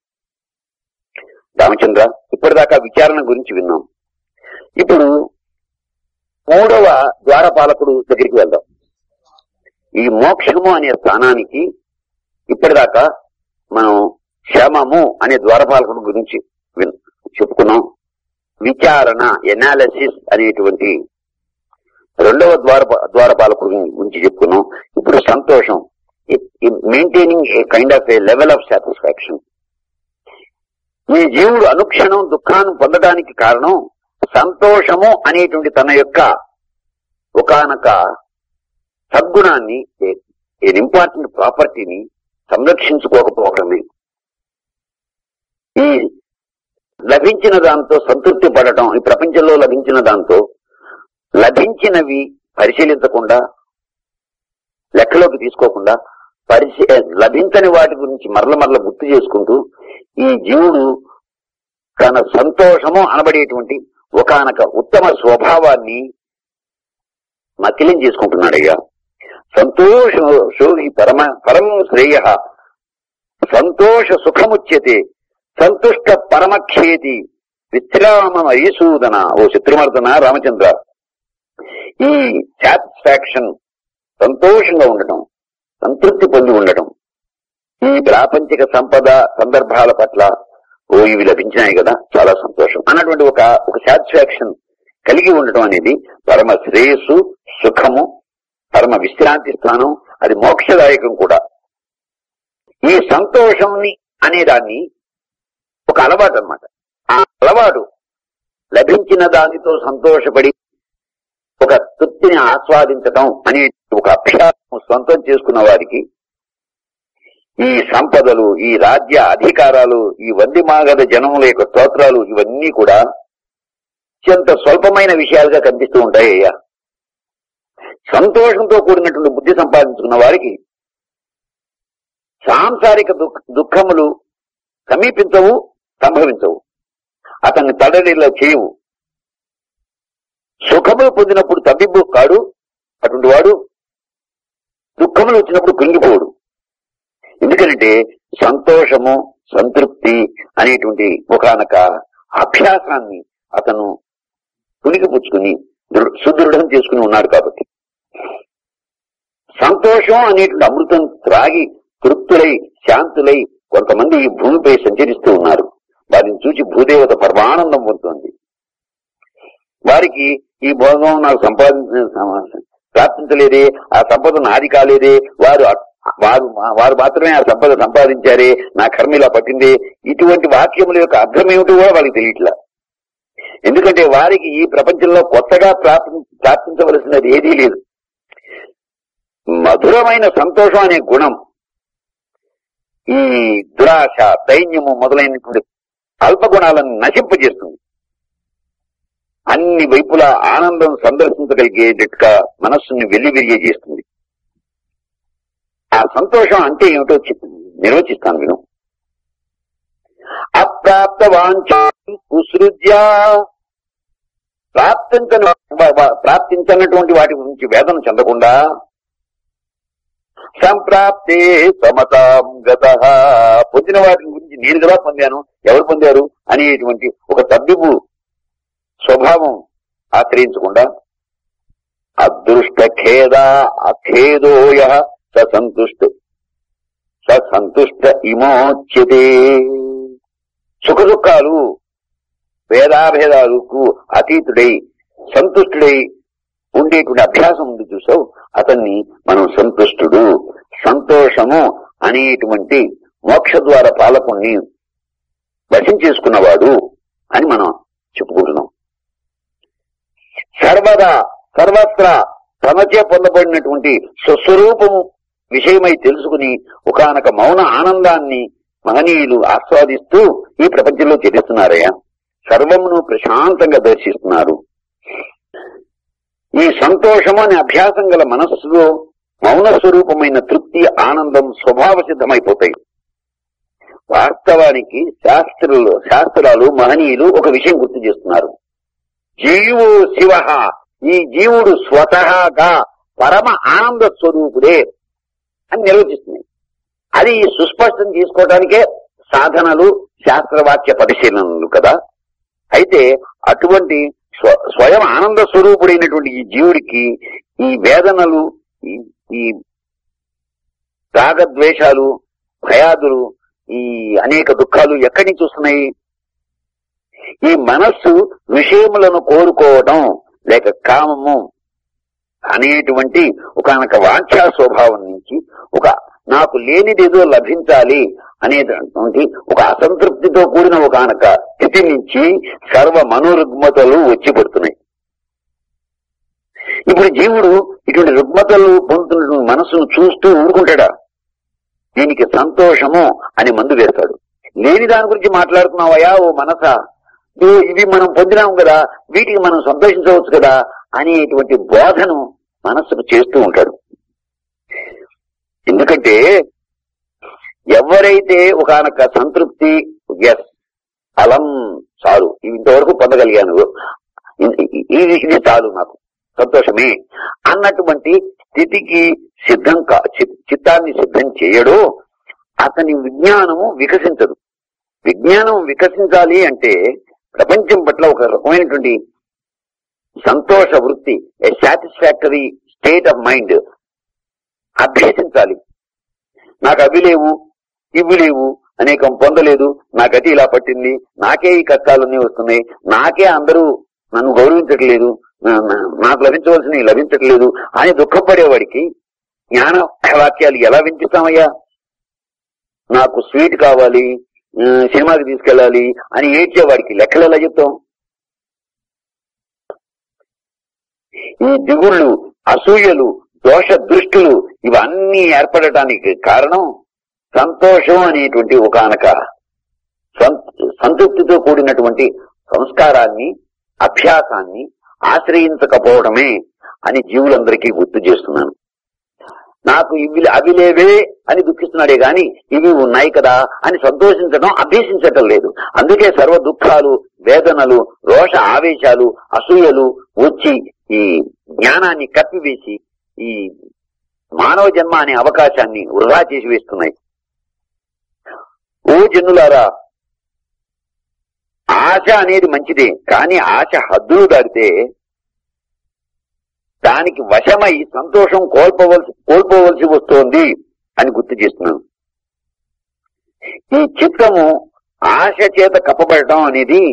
రామచంద్ర ఇప్పటిదాకా విచారణ గురించి విన్నాం ఇప్పుడు మూడవ ద్వారపాలకుడు దగ్గరికి వెళ్దాం ఈ మోక్షము అనే స్థానానికి ఇప్పటిదాకా మనం క్షమము అనే ద్వారపాలకుడు గురించి విన్- చెప్పుకున్నాం విచారణ ఎనాలిసిస్ అనేటువంటి రెండవ ద్వార ద్వారపాలకుడు గురించి చెప్పుకున్నాం ఇప్పుడు సంతోషం maintaining a kind of a level of satisfaction ఈ జీవుడు అనుక్షణం దుఃఖాన్ని పొందడానికి కారణం సంతోషము అనేటువంటి తన యొక్క ఒకానొక సద్గుణాన్ని ఏ ఇంపార్టెంట్ ప్రాపర్టీని సంరక్షించుకోకపోవడమే ఈ లభించిన దాంతో సంతృప్తి పడటం ఈ ప్రపంచంలో లభించిన దాంతో లభించినవి పరిశీలించకుండా లెక్కలోకి తీసుకోకుండా పరిశీ లభించని వాటి గురించి మరల మరల గుర్తు చేసుకుంటూ ఈ జీవుడు తన సంతోషము అనబడేటువంటి ఒకానొక ఉత్తమ స్వభావాన్ని మకిలం చేసుకుంటున్నాడయ్యా సంతోషో హి పరమ పరం శ్రేయ సంతోష సుఖముచ్యతే సంతుష్ట పరమక్షేతి విశ్రామ మరీసూదన ఓ శత్రుమర్దన రామచంద్ర ఈ సాటిస్ఫాక్షన్ సంతోషంగా ఉండటం సంతృప్తి పొంది ఉండటం ఈ ప్రాపంచిక సంపద సందర్భాల పట్ల ఓ ఇవి లభించినాయి కదా చాలా సంతోషం అన్నటువంటి ఒక ఒక సాటిస్ఫాక్షన్ కలిగి ఉండటం అనేది పరమ శ్రేయస్సు సుఖము పరమ విశ్రాంతి స్థానం అది మోక్షదాయకం కూడా ఈ సంతోషంని అనేదాన్ని ఒక అలవాటు అన్నమాట ఆ అలవాటు లభించిన దానితో సంతోషపడి ఒక తృప్తిని ఆస్వాదించటం అనే ఒక అభ్యాసం సొంతం చేసుకున్న వారికి ఈ సంపదలు ఈ రాజ్య అధికారాలు ఈ వంది మాగద జనముల యొక్క స్తోత్రాలు ఇవన్నీ కూడా అత్యంత స్వల్పమైన విషయాలుగా కనిపిస్తూ ఉంటాయి అయ్యా సంతోషంతో కూడినటువంటి బుద్ధి సంపాదించుకున్న వారికి సాంసారిక దుఃఖ దుఃఖములు సమీపించవు సంభవించవు అతన్ని తడలిలా చేయవు సుఖములు పొందినప్పుడు తబ్బిబ్బు కాడు అటువంటి వాడు దుఃఖములు వచ్చినప్పుడు కృంగిపోడు ఎందుకంటే సంతోషము సంతృప్తి అనేటువంటి ఒకనొక అభ్యాసాన్ని అతను పుణికిపుచ్చుకుని దృ- సుదృఢం చేసుకుని ఉన్నాడు కాబట్టి సంతోషం అనేటువంటి అమృతం త్రాగి తృప్తులై శాంతులై కొంతమంది ఈ భూమిపై సంచరిస్తూ ఉన్నారు వారిని చూసి భూదేవత పరమానందం పొందుతుంది వారికి ఈ భోగం నాకు సంపాదించిన ప్రాప్తించలేదే ఆ సంపద నాది కాలేదే వారు అ- వారు వారు మాత్రమే ఆ సంపద సంపాదించారే నా కర్మ ఇలా పట్టిందే ఇటువంటి వాక్యముల యొక్క అర్థం ఏమిటో కూడా వాళ్ళకి తెలియట్లా ఎందుకంటే వారికి ఈ ప్రపంచంలో కొత్తగా ప్రాప్తి ప్రాప్తించవలసినది ఏదీ లేదు మధురమైన సంతోషం అనే గుణం ఈ దురాశ దైన్యము మొదలైనటువంటి అల్పగుణాలను నశింపజేస్తుంది అన్ని వైపులా ఆనందం సందర్శించగలిగేటట్టుగా మనస్సుని వెల్లివిరిగే చేస్తుంది ఆ సంతోషం అంటే ఏమిటో చెప్- నిర్వచిస్తాను విను అప్రాప్త వాంఛ ఉసృజ్య ప్రాప్తించని వా- వా- ప్రాప్తించనటువంటి వాటి గురించి వేదన చెందకుండా సంప్రాప్తే సమతాం గత పొందిన వాటి గురించి నేను కదా పొందాను ఎవరు పొందారు అనేటువంటి ఒక తబ్బిబు స్వభావం ఆశ్రయించకుండా అదృష్ట ఖేద అఖేదోయ స సంతుష్ట స సంతుష్ట ఇమోచ్యతే సుఖ దుఃఖాలు భేదాభేదాలకు అతీతుడై సంతుష్టుడై ఉండేటువంటి అభ్యాసం ఉంది చూసావు అతన్ని మనం సంతుష్టుడు సంతోషము అనేటువంటి మోక్ష ద్వార పాలకుణ్ణి వశం చేసుకున్నవాడు అని మనం చెప్పుకుంటున్నాం సర్వదా సర్వత్రా తనచే పొందబడినటువంటి స్వస్వరూపము విషయమై తెలుసుకుని ఒకనొక మౌన ఆనందాన్ని మహనీయులు ఆస్వాదిస్తూ ఈ ప్రపంచంలో చెల్లిస్తున్నారయ్యా సర్వమును ప్రశాంతంగా దర్శిస్తున్నారు ఈ సంతోషము అనే అభ్యాసం గల మనస్సులో మౌన స్వరూపమైన తృప్తి ఆనందం స్వభావ సిద్ధమైపోతాయి వాస్తవానికి శాస్త్రులు శాస్త్రాలు మహనీయులు ఒక విషయం గుర్తు చేస్తున్నారు జీవు శివ ఈ జీవుడు స్వతహాగా పరమ ఆనంద స్వరూపుడే అని నిర్వచిస్తున్నాయి అది సుస్పష్టం చేసుకోవడానికే సాధనలు శాస్త్రవాక్య పరిశీలనలు కదా అయితే అటువంటి స్వ- స్వయం ఆనంద స్వరూపుడైనటువంటి ఈ జీవుడికి ఈ వేదనలు ఈ ఈ రాగద్వేషాలు భయాదులు ఈ అనేక దుఃఖాలు ఎక్కడి నుంచి వస్తున్నాయి ఈ మనస్సు విషయములను కోరుకోవటం లేక కామము అనేటువంటి ఒకనొక వాంఛా స్వభావం నుంచి ఒక నాకు లేనిదేదో లభించాలి అనేటువంటి ఒక అసంతృప్తితో కూడిన ఒకనొక స్థితి నుంచి సర్వ మనోరుగ్మతలు వచ్చి పడుతున్నాయి ఇప్పుడు జీవుడు ఇటువంటి రుగ్మతలు పొందుతున్న మనసును చూస్తూ ఊరుకుంటాడా దీనికి సంతోషము అని మందు వేస్తాడు లేని దాని గురించి మాట్లాడుతున్నావయ్యా ఓ మనస ఇవి ఇవి మనం పొందినాం కదా వీటికి మనం సంతోషించవచ్చు కదా అనేటువంటి బోధను మనస్సుకు చేస్తూ ఉంటాడు ఎందుకంటే ఎవరైతే ఒకనొక సంతృప్తి ఎస్ అలం చాలు ఇంతవరకు పొందగలిగాను ఇది ఇది- ఇది చాలు నాకు సంతోషమే అన్నటువంటి స్థితికి సిద్ధం కా చి- చిత్తాన్ని సిద్ధం చేయడు అతని విజ్ఞానము వికసించదు విజ్ఞానం వికసించాలి అంటే ప్రపంచం పట్ల ఒక రకమైనటువంటి సంతోష వృత్తి a satisfactory state of mind అభ్యసించాలి నాకు అవి లేవు ఇవి లేవు అనేకం పొందలేదు నా గతి ఇలా పట్టింది నాకే ఈ కష్టాలన్నీ వస్తున్నాయి నాకే అందరూ నన్ను గౌరవించట్లేదు నా- నా- నాకు లభించవలసినవి లభించట్లేదు అని దుఃఖపడేవాడికి జ్ఞాన వాక్యాలు ఎలా వినిపిస్తామయ్యా నాకు స్వీట్ కావాలి ఆ, సినిమాకి తీసుకెళ్ళాలి అని ఏడ్చేవాడికి లెక్కలు ఎలా చెప్తాం ఈ దిగుళ్ళు అసూయలు దోష దృష్టులు ఇవన్నీ ఏర్పడటానికి కారణం సంతోషం అనేటువంటి ఒకనొక సంతృప్తితో కూడినటువంటి సంస్కారాన్ని అభ్యాసాన్ని ఆశ్రయించకపోవడమే అని జీవులందరికీ గుర్తు చేస్తున్నాను నాకు ఇవి అవి లేవే అని దుఃఖిస్తున్నాడే గాని ఇవి ఉన్నాయి కదా అని సంతోషించడం అభ్యసించటం లేదు అందుకే సర్వ దుఃఖాలు వేదనలు రోష ఆవేశాలు అసూయలు వచ్చి ఈ జ్ఞానాన్ని కప్పివేసి ఈ మానవ జన్మ అనే అవకాశాన్ని వృధా చేసి వేస్తున్నాయి ఓ జనులారా ఆశ అనేది మంచిదే కానీ ఆశ హద్దులు దాటితే దానికి వశమై సంతోషం కోల్పోవలసి కోల్పోవలసి వస్తోంది అని గుర్తు చేస్తున్నాను ఈ చిత్తము ఆశ చేత కప్పబడటం అనేది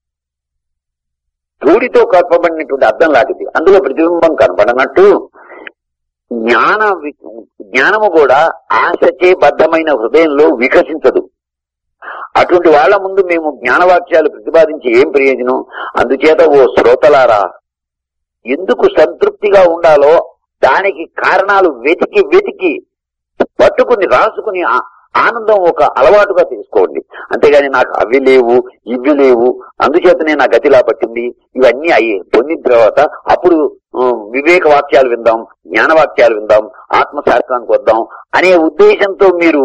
ధూళితో కప్పబడినటువంటి అర్థం లాంటిది అందులో ప్రతిబింబం కనబడనట్టు జ్ఞాన వి- జ్ఞానము కూడా ఆశచే బద్ధమైన హృదయంలో వికసించదు అటువంటి వాళ్ళ ముందు మేము జ్ఞానవాక్యాలు ప్రతిపాదించి ఏం ప్రయోజనం అందుచేత ఓ శ్రోతలారా ఎందుకు సంతృప్తిగా ఉండాలో దానికి కారణాలు వెతికి వెతికి పట్టుకుని రాసుకుని ఆ- ఆనందం ఒక అలవాటుగా తీసుకోండి అంతేగాని నాకు అవి లేవు ఇవి లేవు అందుచేతనే నా గతిలా పట్టింది ఇవన్నీ అయ్యి పొందిన తర్వాత అప్పుడు ఆ, వివేక వాక్యాలు విందాం జ్ఞాన వాక్యాలు విందాం ఆత్మశాస్త్రానికి వద్దాం అనే ఉద్దేశంతో మీరు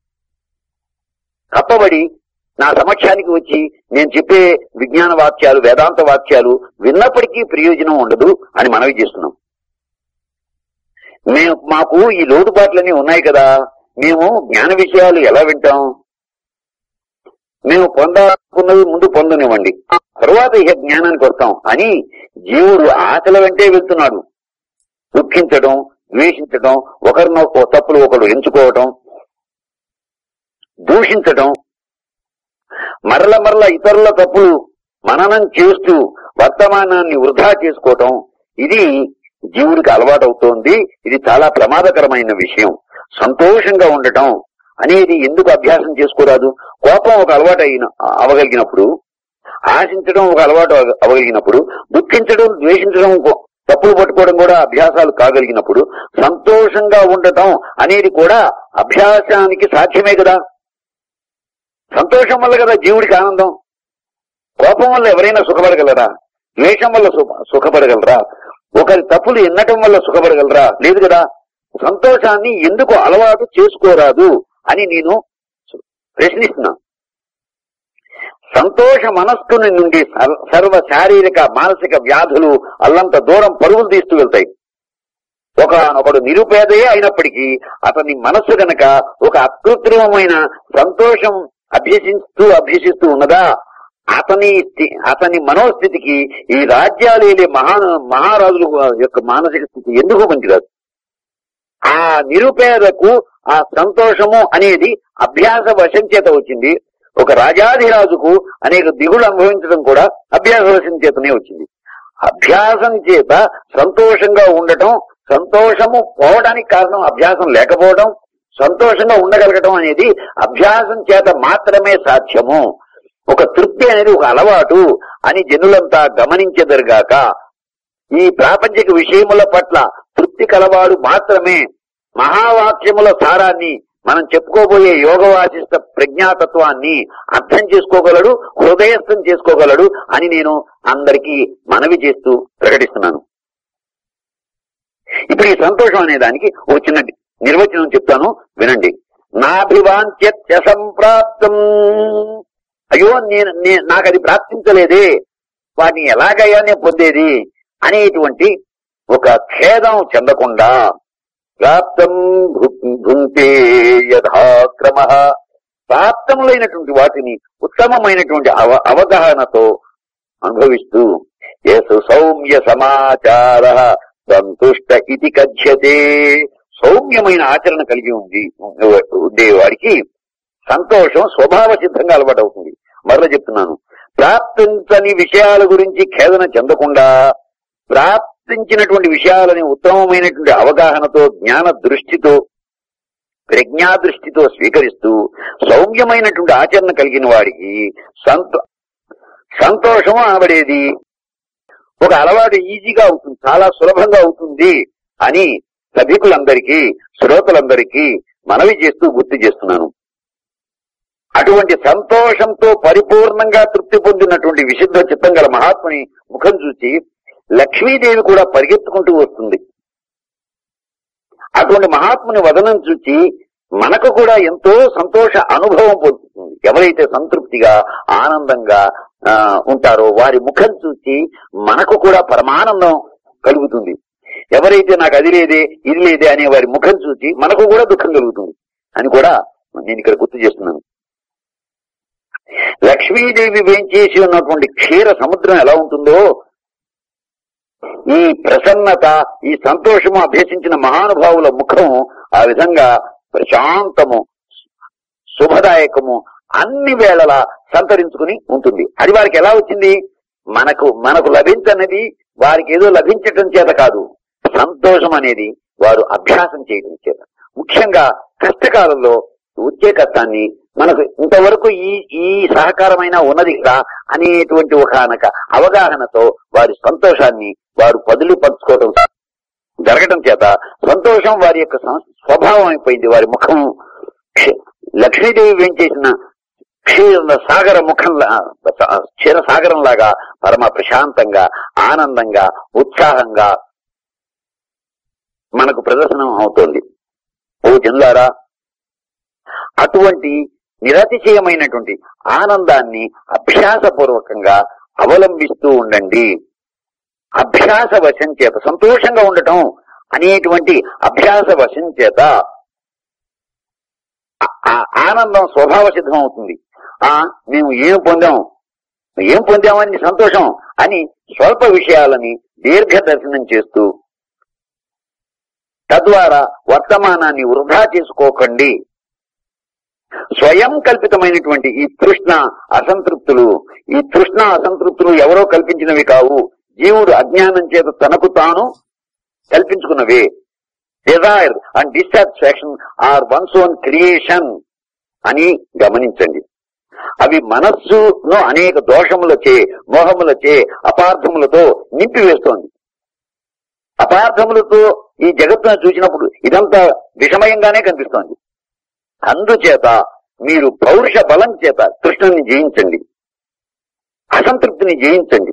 కప్పబడి నా సమక్షానికి వచ్చి నేను చెప్పే విజ్ఞాన వాక్యాలు వేదాంత వాక్యాలు విన్నప్పటికీ ప్రయోజనం ఉండదు అని మనవి చేస్తున్నాం మేము మాకు ఈ లోటుపాట్లన్నీ ఉన్నాయి కదా మేము జ్ఞాన విషయాలు ఎలా వింటాం మేము పొందాలనుకున్నవి ముందు పొందనివ్వండి తరువాత ఇక జ్ఞానానికి వస్తాం అని జీవుడు ఆశల వెంటే వెళ్తున్నాడు దుఃఖించడం ద్వేషించడం ఒకరినో ఓ తప్పులు ఒకరు ఎంచుకోవటం దూషించటం మరల మరల ఇతరుల తప్పులు మననం చేస్తూ వర్తమానాన్ని వృధా చేసుకోవటం ఇది జీవుడికి అలవాటవుతోంది ఇది చాలా ప్రమాదకరమైన విషయం సంతోషంగా ఉండటం అనేది ఎందుకు అభ్యాసం చేసుకోరాదు కోపం ఒక అలవాటు అయిన అవగలిగినప్పుడు ఆశించడం ఒక అలవాటు అవ- అవగలిగినప్పుడు దుఃఖించడం ద్వేషించడం కో- తప్పులు పట్టుకోవడం కూడా అభ్యాసాలు కాగలిగినప్పుడు సంతోషంగా ఉండటం అనేది కూడా అభ్యాసానికి సాధ్యమే కదా సంతోషం వల్ల కదా జీవుడికి ఆనందం కోపం వల్ల ఎవరైనా సుఖపడగలరా ద్వేషం వల్ల సుఖ- సుఖపడగలరా ఒకరి తప్పులు ఎన్నటం వల్ల సుఖపడగలరా లేదు కదా సంతోషాన్ని ఎందుకు అలవాటు చేసుకోరాదు అని నేను ప్రశ్నిస్తున్నా సంతోష మనస్కుని నుండి సర్- సర్వ శారీరక మానసిక వ్యాధులు అల్లంత దూరం పరుగులు తీస్తూ వెళ్తాయి ఒకనొకడు నిరుపేదయే అయినప్పటికీ అతని మనస్సు గనక ఒక అకృత్రిమమైన సంతోషం అభ్యసిస్తూ అభ్యసిస్తూ ఉన్నదా అతని స్థి- అతని మనోస్థితికి ఈ రాజ్యాలేలే మహా మహారాజుల యొక్క మానసిక స్థితి ఎందుకు పనికిరాదు ఆ నిరుపేదకు ఆ సంతోషము అనేది అభ్యాస వశం చేత వచ్చింది ఒక రాజాధిరాజుకు అనేక దిగులు అనుభవించడం కూడా అభ్యాసవశం చేతనే వచ్చింది అభ్యాసం చేత సంతోషంగా ఉండటం సంతోషము పోవడానికి కారణం అభ్యాసం లేకపోవడం సంతోషంగా ఉండగలగటం అనేది అభ్యాసం చేత మాత్రమే సాధ్యము ఒక తృప్తి అనేది ఒక అలవాటు అని జనులంతా గమనించెదరుగాక ఈ ప్రాపంచిక విషయముల పట్ల తృప్తి కలవాడు మాత్రమే మహావాక్యముల సారాన్ని మనం చెప్పుకోబోయే యోగవాసిష్ట ప్రజ్ఞాతత్వాన్ని అర్థం చేసుకోగలడు హృదయస్థం చేసుకోగలడు అని నేను అందరికీ మనవి చేస్తూ ప్రకటిస్తున్నాను ఇప్పుడు ఈ సంతోషం అనే దానికి ఒక చిన్న నిర్వచనం చెప్తాను వినండి నాభివాంత్య సంప్రాప్తం అయ్యో నేను నే- నాకు అది ప్రాప్తించలేదే వాటిని ఎలాగయ్యా నేను పొందేది అనేటువంటి ఒక ఖేదం చెందకుండా ప్రాప్తం భు- భుంతే యథాక్రమ ప్రాప్తములైనటువంటి వాటిని ఉత్తమమైనటువంటి అవ అవగాహనతో అనుభవిస్తూ యేసు సౌమ్య సమాచార సంతుష్ట ఇది కథ్యతే సౌమ్యమైన ఆచరణ కలిగి ఉంది ఉండేవాడికి సంతోషం స్వభావ సిద్ధంగా అలవాటవుతుంది మరలా చెప్తున్నాను ప్రాప్తించని విషయాల గురించి ఖేదన చెందకుండా ప్రాప్తించినటువంటి విషయాలని ఉత్తమమైనటువంటి అవగాహనతో జ్ఞాన దృష్టితో ప్రజ్ఞా దృష్టితో స్వీకరిస్తూ సౌమ్యమైనటువంటి ఆచరణ కలిగిన వాడికి సంతో సంతోషం అనబడేది ఒక అలవాటు ఈజీగా అవుతుంది చాలా సులభంగా అవుతుంది అని సభికులందరికీ శ్రోతలందరికీ మనవి చేస్తూ గుర్తు చేస్తున్నాను అటువంటి సంతోషంతో పరిపూర్ణంగా తృప్తి పొందినటువంటి విశుద్ధ చిత్తం గల మహాత్ముని ముఖం చూసి లక్ష్మీదేవి కూడా పరిగెత్తుకుంటూ వస్తుంది అటువంటి మహాత్ముని వదనం చూచి మనకు కూడా ఎంతో సంతోష అనుభవం పొందుతుంది ఎవరైతే సంతృప్తిగా ఆనందంగా ఆ, ఉంటారో వారి ముఖం చూసి మనకు కూడా పరమానందం కలుగుతుంది ఎవరైతే నాకు అది లేదే ఇది లేదే అనే వారి ముఖం చూసి మనకు కూడా దుఃఖం కలుగుతుంది అని కూడా నేను ఇక్కడ గుర్తు చేస్తున్నాను లక్ష్మీదేవి వేంచేసి ఉన్నటువంటి క్షీర సముద్రం ఎలా ఉంటుందో ఈ ప్రసన్నత ఈ సంతోషము అభ్యసించిన మహానుభావుల ముఖం ఆ విధంగా ప్రశాంతము శుభదాయకము అన్ని వేళలా సంతరించుకుని ఉంటుంది అది వారికి ఎలా వచ్చింది మనకు మనకు లభించనిది వారికి ఏదో లభించటం చేత కాదు సంతోషం అనేది వారు అభ్యాసం చేయడం చేత ముఖ్యంగా కష్టకాలంలో వచ్చే కష్టాన్ని మనకు ఇంతవరకు ఈ ఈ సహకారమైన ఉన్నది కదా అనేటువంటి ఒక అనక అవగాహనతో వారి సంతోషాన్ని వారు పదులు పంచుకోవడం జరగటం చేత సంతోషం వారి యొక్క సం- స్వభావం అయిపోయింది వారి ముఖం క్ష- లక్ష్మీదేవి ఏం చేసిన క్షీర సాగర ముఖంలా క్షీర సాగరం లాగా పరమ ప్రశాంతంగా ఆనందంగా ఉత్సాహంగా మనకు ప్రదర్శనం అవుతోంది ఓ జనులారా అటువంటి నిరతిశయమైనటువంటి ఆనందాన్ని అభ్యాసపూర్వకంగా అవలంబిస్తూ ఉండండి అభ్యాస వశం చేత సంతోషంగా ఉండటం అనేటువంటి అభ్యాస వశం చేత ఆ- ఆ ఆనందం స్వభావ సిద్ధం అవుతుంది ఆ మేము ఏం పొందాం ఏం పొందామని సంతోషం అని స్వల్ప విషయాలని దీర్ఘ దర్శనం చేస్తూ తద్వారా వర్తమానాన్ని వృధా చేసుకోకండి స్వయం కల్పితమైనటువంటి ఈ తృష్ణ అసంతృప్తులు ఈ తృష్ణ అసంతృప్తులు ఎవరో కల్పించినవి కావు జీవుడు అజ్ఞానం చేత తనకు తాను కల్పించుకున్నవే desire and dissatisfaction are one's own creation అని గమనించండి అవి మనస్సును అనేక దోషములచే మోహములచే అపార్థములతో నింపివేస్తోంది అపార్థములతో ఈ జగత్తును చూసినప్పుడు ఇదంతా విషమయంగానే కనిపిస్తోంది అందుచేత మీరు పౌరుష బలం చేత కృష్ణుని జయించండి అసంతృప్తిని జయించండి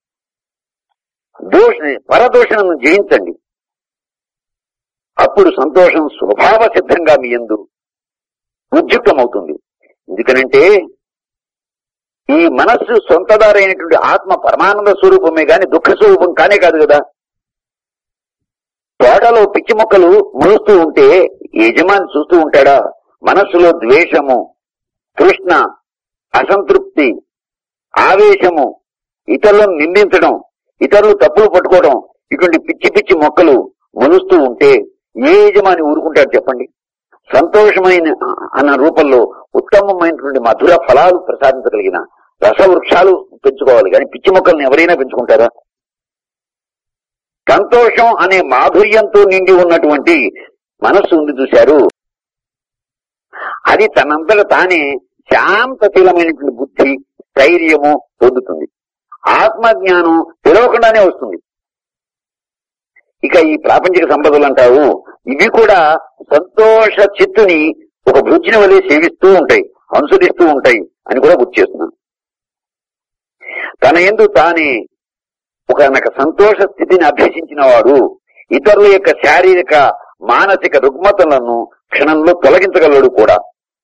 దోష పరదోషణను జయించండి అప్పుడు సంతోషం స్వభావ సిద్ధంగా మీ ఎందు ఉద్యుక్తమవుతుంది ఎందుకనంటే ఈ మనస్సు సొంతదారైనటువంటి ఆత్మ పరమానంద స్వరూపమే గాని దుఃఖ స్వరూపం కానే కాదు కదా తోటలో పిచ్చి మొక్కలు మురుస్తూ ఉంటే యజమాని చూస్తూ ఉంటాడా మనస్సులో ద్వేషము తృష్ణ అసంతృప్తి ఆవేశము ఇతరులను నిందించడం ఇతరులు తప్పులు పట్టుకోవడం ఇటువంటి పిచ్చి పిచ్చి మొక్కలు మొలుస్తూ ఉంటే ఏ యజమాని ఊరుకుంటాడు చెప్పండి సంతోషమైన అన్న రూపంలో ఉత్తమమైనటువంటి మధుర ఫలాలు ప్రసాదించగలిగిన రసవృక్షాలు పెంచుకోవాలి కానీ పిచ్చి మొక్కల్ని ఎవరైనా పెంచుకుంటారా సంతోషం అనే మాధుర్యంతో నిండి ఉన్నటువంటి మనస్సు ఉంది చూశారు అది తనంతట తానే శాంతశీలమైనటువంటి బుద్ధి ధైర్యము పొందుతుంది ఆత్మజ్ఞానం పిలవకుండానే వస్తుంది ఇక ఈ ప్రాపంచిక సంపదలు అంటావు ఇవి కూడా సంతోష చిత్తుని ఒక భృజ్ని వలె సేవిస్తూ ఉంటాయి అనుసరిస్తూ ఉంటాయి అని కూడా గుర్తు చేస్తున్నాను తన ఎందు తానే ఒక నక సంతోష స్థితిని అభ్యసించిన వాడు ఇతరుల యొక్క శారీరక మానసిక రుగ్మతలను క్షణంలో తొలగించగలడు కూడా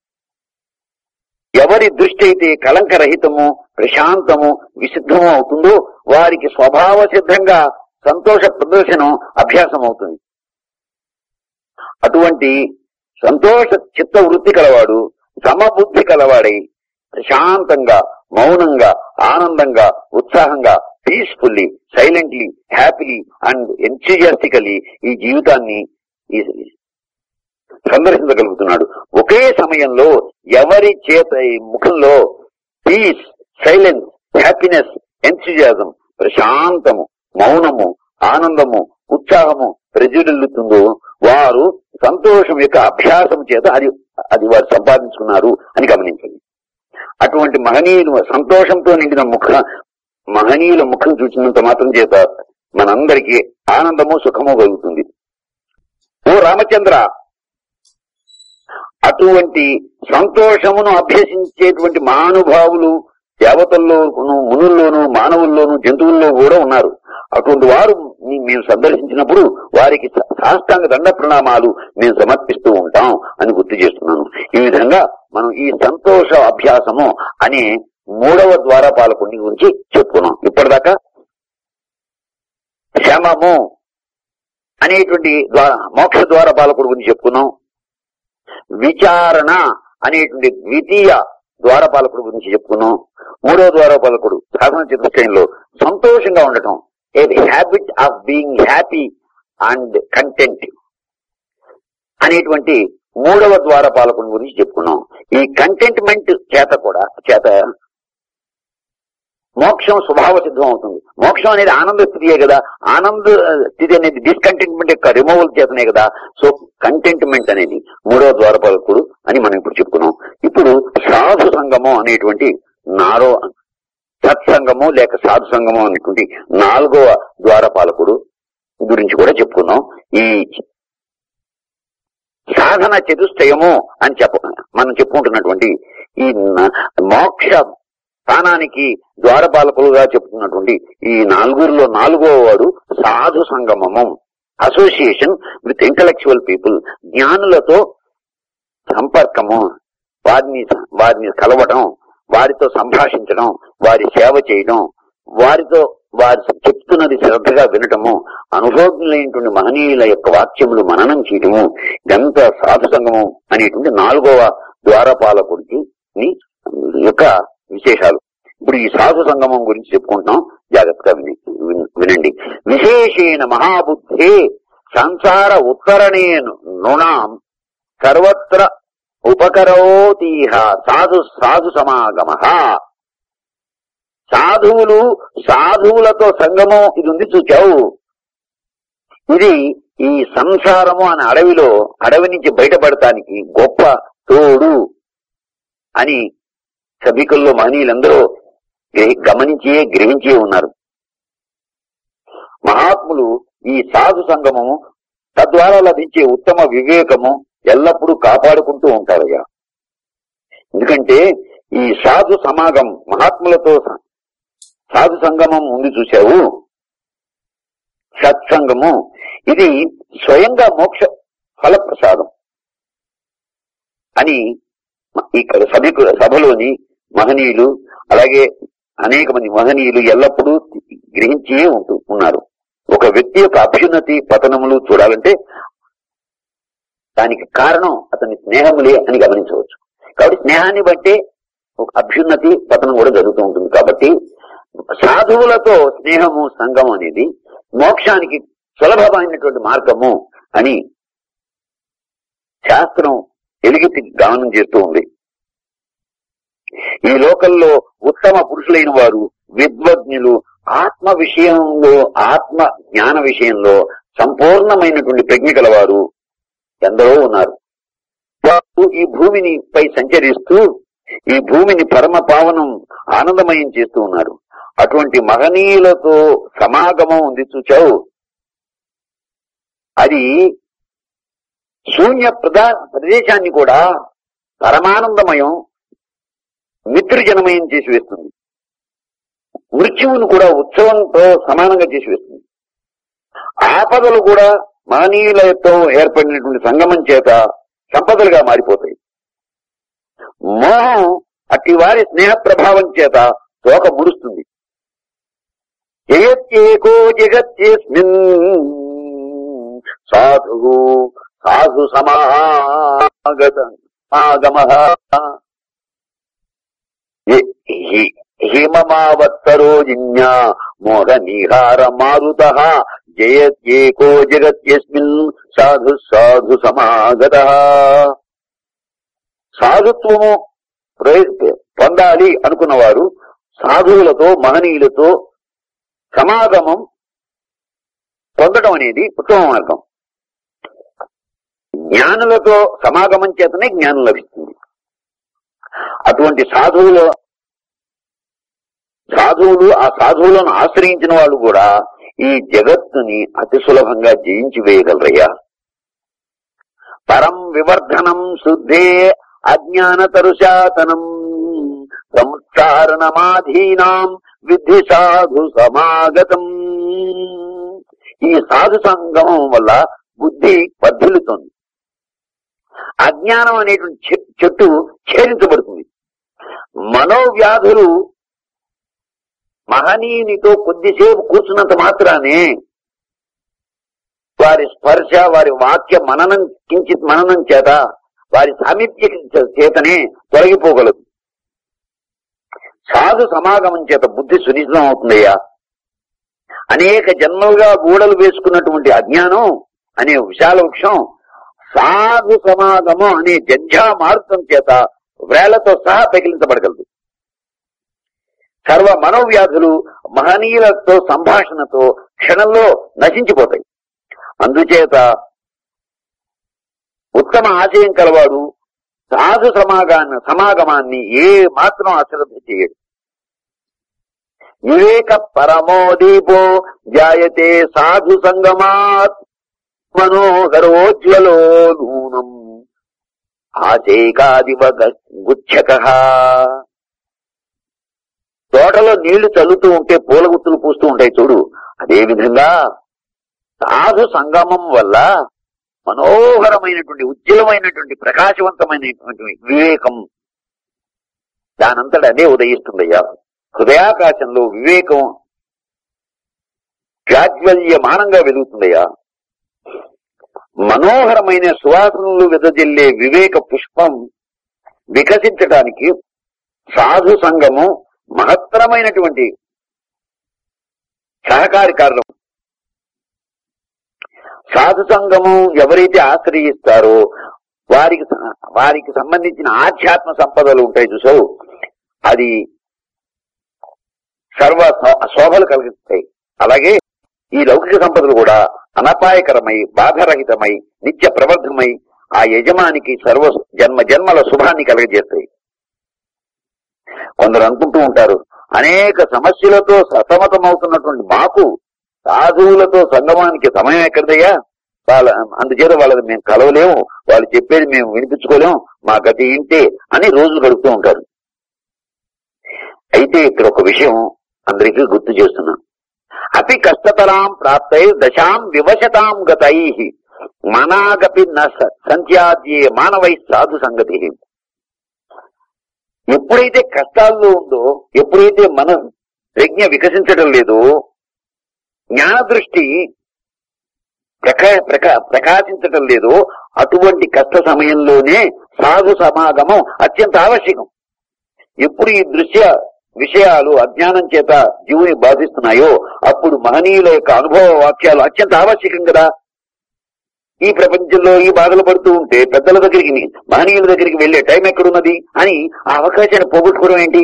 ఎవరి దృష్టి అయితే కలంకరహితము ప్రశాంతము విశుద్ధము అవుతుందో వారికి స్వభావ సిద్ధంగా సంతోష ప్రదర్శనం అభ్యాసం అవుతుంది అటువంటి సంతోష చిత్త వృత్తి కలవాడు సమబుద్ధి కలవాడై ప్రశాంతంగా మౌనంగా ఆనందంగా ఉత్సాహంగా peacefully silently happily and enthusiastically ఈ జీవితాన్ని ఈ- సందర్శించగలుగుతున్నాడు ఒకే సమయంలో ఎవరి చేత ఈ ముఖంలో పీస్ సైలెన్స్ హ్యాపీనెస్ ఎంతూజియాజం ప్రశాంతము మౌనము ఆనందము ఉత్సాహము ప్రజ్వలిల్లుతుందో వారు సంతోషం యొక్క అభ్యాసం చేత అది అది వారు సంపాదించుకున్నారు అని గమనించండి అటువంటి మహనీయులు సంతోషంతో నిండిన ముఖ మహనీయుల ముఖం చూసినంత మాత్రం చేత మనందరికీ ఆనందము సుఖము కలుగుతుంది ఓ రామచంద్ర అటువంటి సంతోషమును అభ్యసించేటువంటి మహానుభావులు దేవతల్లోను మునుల్లోను మానవుల్లోను జంతువుల్లో కూడా ఉన్నారు అటువంటి వారు ని- మేము సందర్శించినప్పుడు వారికి సా- సాష్టాంగ దండ ప్రణామాలు మేము సమర్పిస్తూ ఉంటాం అని గుర్తు చేస్తున్నాను ఈ విధంగా మనం ఈ సంతోష అభ్యాసము అనే మూడవ ద్వారపాలకుని గురించి చెప్పుకున్నాం ఇప్పటిదాకా శమము అనేటువంటి ద్వార మోక్ష ద్వారపాలకుడు గురించి చెప్పుకున్నాం విచారణ అనేటువంటి ద్వితీయ ద్వారపాలకుడు గురించి చెప్పుకున్నాం మూడో ద్వారపాలకుడు సాధన చతుష్టయంలో సంతోషంగా ఉండటం a habit of being happy and content అనేటువంటి మూడవ ద్వారపాలకుని గురించి చెప్పుకున్నాం ఈ కంటెంట్మెంట్ చేత కూడా చేత మోక్షం స్వభావ సిద్ధం అవుతుంది మోక్షం అనేది ఆనంద స్థితియే కదా ఆనంద స్థితి అనేది డిస్కంటెంట్మెంట్ యొక్క రిమూవల్ చేతనే కదా సో కంటెంట్మెంట్ అనేది మూడవ ద్వారపాలకుడు అని మనం ఇప్పుడు చెప్పుకున్నాం ఇప్పుడు సాధు సంగమం అనేటువంటి నారో సత్సంగము లేక సాధు సంగమం అనేటువంటి నాలుగవ ద్వారపాలకుడు గురించి కూడా చెప్పుకున్నాం ఈ సాధన చతుష్టయము అని చెప్ప మనం చెప్పుకుంటున్నటువంటి ఈ న- మోక్ష స్థానానికి ద్వారపాలకులుగా చెప్తున్నటువంటి ఈ నాలుగురిలో నాలుగో వాడు సాధు సంగమము అసోసియేషన్ విత్ ఇంటలెక్చువల్ పీపుల్ జ్ఞానులతో సంపర్కము వారిని వారిని కలవటం వారితో సంభాషించడం వారి సేవ చేయడం వారితో వారి చెప్తున్నది శ్రద్ధగా వినటము అనుభవజ్ఞులైనటువంటి మహనీయుల యొక్క వాక్యములు మననం చేయటము ఇదంతా సాధు సంగమం అనేటువంటి నాలుగవ ద్వారపాలకుడికి ని యొక్క విశేషాలు ఇప్పుడు ఈ సాధు సంగమం గురించి చెప్పుకుంటున్నాం జాగ్రత్తగా విని విన్- వినండి విశేషేణ మహాబుద్ధే సంసార ఉత్తరణే నృణాం సర్వత్ర ఉపకరోతీహ సాధు సాధు సమాగమ సాధువులు సాధువులతో సంగమం ఇది ఉంది చూచావు ఇది ఈ సంసారము అనే అడవిలో అడవి నుంచి బయటపడటానికి గొప్ప తోడు అని సభికుల్లో మహనీయులందరూ గ్రహి- గమనించే గ్రహించే ఉన్నారు మహాత్ములు ఈ సాధు సంగమము తద్వారా లభించే ఉత్తమ వివేకము ఎల్లప్పుడూ కాపాడుకుంటూ ఉంటారయ్యా ఎందుకంటే ఈ సాధు సమాగం మహాత్ములతో స- సాధు సంగమం ఉంది చూశావు సత్సంగము ఇది స్వయంగా మోక్ష ఫలప్రసాదం అని మ- ఇక్కడ సభికు సభలోని మహనీయులు అలాగే అనేక మంది మహనీయులు ఎల్లప్పుడూ గ్రహించే ఉంటూ ఉన్నారు ఒక వ్యక్తి యొక్క అభ్యున్నతి పతనములు చూడాలంటే దానికి కారణం అతని స్నేహములే అని గమనించవచ్చు కాబట్టి స్నేహాన్ని బట్టే ఒక అభ్యున్నతి పతనం కూడా జరుగుతూ ఉంటుంది కాబట్టి సాధువులతో స్నేహము సంఘం అనేది మోక్షానికి సులభమైనటువంటి మార్గము అని శాస్త్రం ఎలుగెత్తి గమనం చేస్తూ ఉంది ఈ లోకంలో ఉత్తమ పురుషులైన వారు విద్వజ్ఞులు ఆత్మ విషయంలో ఆత్మ జ్ఞాన విషయంలో సంపూర్ణమైనటువంటి ప్రజ్ఞ గలవారు ఎందరో ఉన్నారు వారు ఈ భూమిని పై సంచరిస్తూ ఈ భూమిని పరమ పావనం ఆనందమయం చేస్తూ ఉన్నారు అటువంటి మహనీయులతో సమాగమం ఉంది చూచావు అది శూన్య ప్రదా ప్రదేశాన్ని కూడా పరమానందమయం మిత్రజనమయం చేసి వేస్తుంది మృత్యువును కూడా ఉత్సవంతో సమానంగా చేసి వేస్తుంది ఆపదలు కూడా మహనీయులతో ఏర్పడినటువంటి సంగమం చేత సంపదలుగా మారిపోతాయి మోహం అట్టి వారి స్నేహ ప్రభావం చేత తోక ముడుస్తుంది జగత్యేకో జగత్యేస్మిన్ సాధు సాధు సమాగత ఆగమ హిమమావత్తరో జిన్యా మోహ నిహార మారుత జయత్యేకో జగత్యస్మిన్ సాధు సాధు సమాగత సాధుత్వము ప్రయ- పొందాలి అనుకున్నవారు సాధువులతో మహనీయులతో సమాగమం పొందడం అనేది ఉత్తమ మార్గం జ్ఞానులతో సమాగమం చేతనే జ్ఞానం లభిస్తుంది అటువంటి సాధువుల సాధువులు ఆ సాధువులను ఆశ్రయించిన వాళ్ళు కూడా ఈ జగత్తుని అతి సులభంగా జయించి వేయగలరయ్యా పరం వివర్ధనం శుద్ధే అజ్ఞానతరుశాతనం సంస్కారణమాధీనాం విద్ధి సాధు సమాగతం ఈ సాధు సంగమం వల్ల బుద్ధి వర్ధిల్లుతుంది అజ్ఞానం అనేటువంటి చె- చెట్టు ఛేదించబడుతుంది మనోవ్యాధులు మహనీయునితో కొద్దిసేపు కూర్చున్నంత మాత్రానే వారి స్పర్శ వారి వాక్య మననం కించిత్ మననం చేత వారి సామీప్య చేతనే తొలగిపోగలదు సాధు సమాగమం చేత బుద్ధి సునిశ్చితం అవుతుందయ్యా అనేక జన్మలుగా గూడలు వేసుకున్నటువంటి అజ్ఞానం అనే విశాల వృక్షం సాధు సమాగమం అనే జంఝా మారుతం చేత వేళ్లతో సహా పెకిలించబడగలదు సర్వ మనోవ్యాధులు మహనీయులతో సంభాషణతో క్షణంలో నశించిపోతాయి అందుచేత ఉత్తమ ఆశయం కలవాడు సాధు సమాగాన్ని సమాగమాన్ని ఏ మాత్రం అశ్రద్ధ చేయడు వివేక పరమో దీపో జాయతే సాధు సంగమాత్ మనోహరోజ్వలో నూనం ఆశేకాదివ గుచ్చక తోటలో నీళ్లు చల్లుతూ ఉంటే పూల గుత్తులు పూస్తూ ఉంటాయి చూడు అదే విధంగా సాధు సంగమం వల్ల మనోహరమైనటువంటి ఉజ్వలమైనటువంటి ప్రకాశవంతమైనటువంటి వివేకం దానంతట అదే ఉదయిస్తుందయ్యా హృదయాకాశంలో వివేకం జాజ్వల్యమానంగా వెలుగుతుందయ్యా మనోహరమైన సువాసనలు వెదజల్లే వివేక పుష్పం వికసించటానికి సాధు సంఘము మహత్తరమైనటువంటి సహకారి కారణం సాధు సంఘము ఎవరైతే ఆశ్రయిస్తారో వారికి స- వారికి సంబంధించిన ఆధ్యాత్మ సంపదలు ఉంటాయి చూసావు అది సర్వ శో- శోభలు కలిగిస్తాయి అలాగే ఈ లౌకిక సంపదలు కూడా అనపాయకరమై బాధరహితమై నిత్య ప్రబద్ధమై ఆ యజమానికి సర్వ జన్మ జన్మల శుభాన్ని కలగజేస్తాయి కొందరు అనుకుంటూ ఉంటారు అనేక సమస్యలతో సతమతమవుతున్నటువంటి మాకు సాధువులతో సంగమానికి సమయం ఎక్కడిదయ్యా వాళ్ళ అందుచేత వాళ్ళని మేము కలవలేము వాళ్ళు చెప్పేది మేము వినిపించుకోలేము మా గతి ఇంటే అని రోజులు గడుపుతూ ఉంటారు అయితే ఇక్కడ ఒక విషయం అందరికీ గుర్తు చేస్తున్నాను అతి కష్టతరాం ప్రాప్తై దశాం వివశతాం గతై మనాగపి న స- సంధ్యాద్యే మానవై సాధు సంగతి ఎప్పుడైతే కష్టాల్లో ఉందో ఎప్పుడైతే మన ప్రజ్ఞ వికసించడం లేదో జ్ఞాన దృష్టి ప్రకా ప్రకా ప్రకాశించటం లేదో అటువంటి కష్ట సమయంలోనే సాధు సమాగమం అత్యంత ఆవశ్యకం ఎప్పుడు ఈ దృశ్య విషయాలు అజ్ఞానం చేత జీవుని బాధిస్తున్నాయో అప్పుడు మహనీయుల యొక్క అనుభవ వాక్యాలు అత్యంత ఆవశ్యకం కదా ఈ ప్రపంచంలో ఈ బాధలు పడుతూ ఉంటే పెద్దల దగ్గరికి మహనీయుల దగ్గరికి వెళ్లే టైం ఎక్కడున్నది అని ఆ అవకాశాన్ని పోగొట్టుకోవడం ఏంటి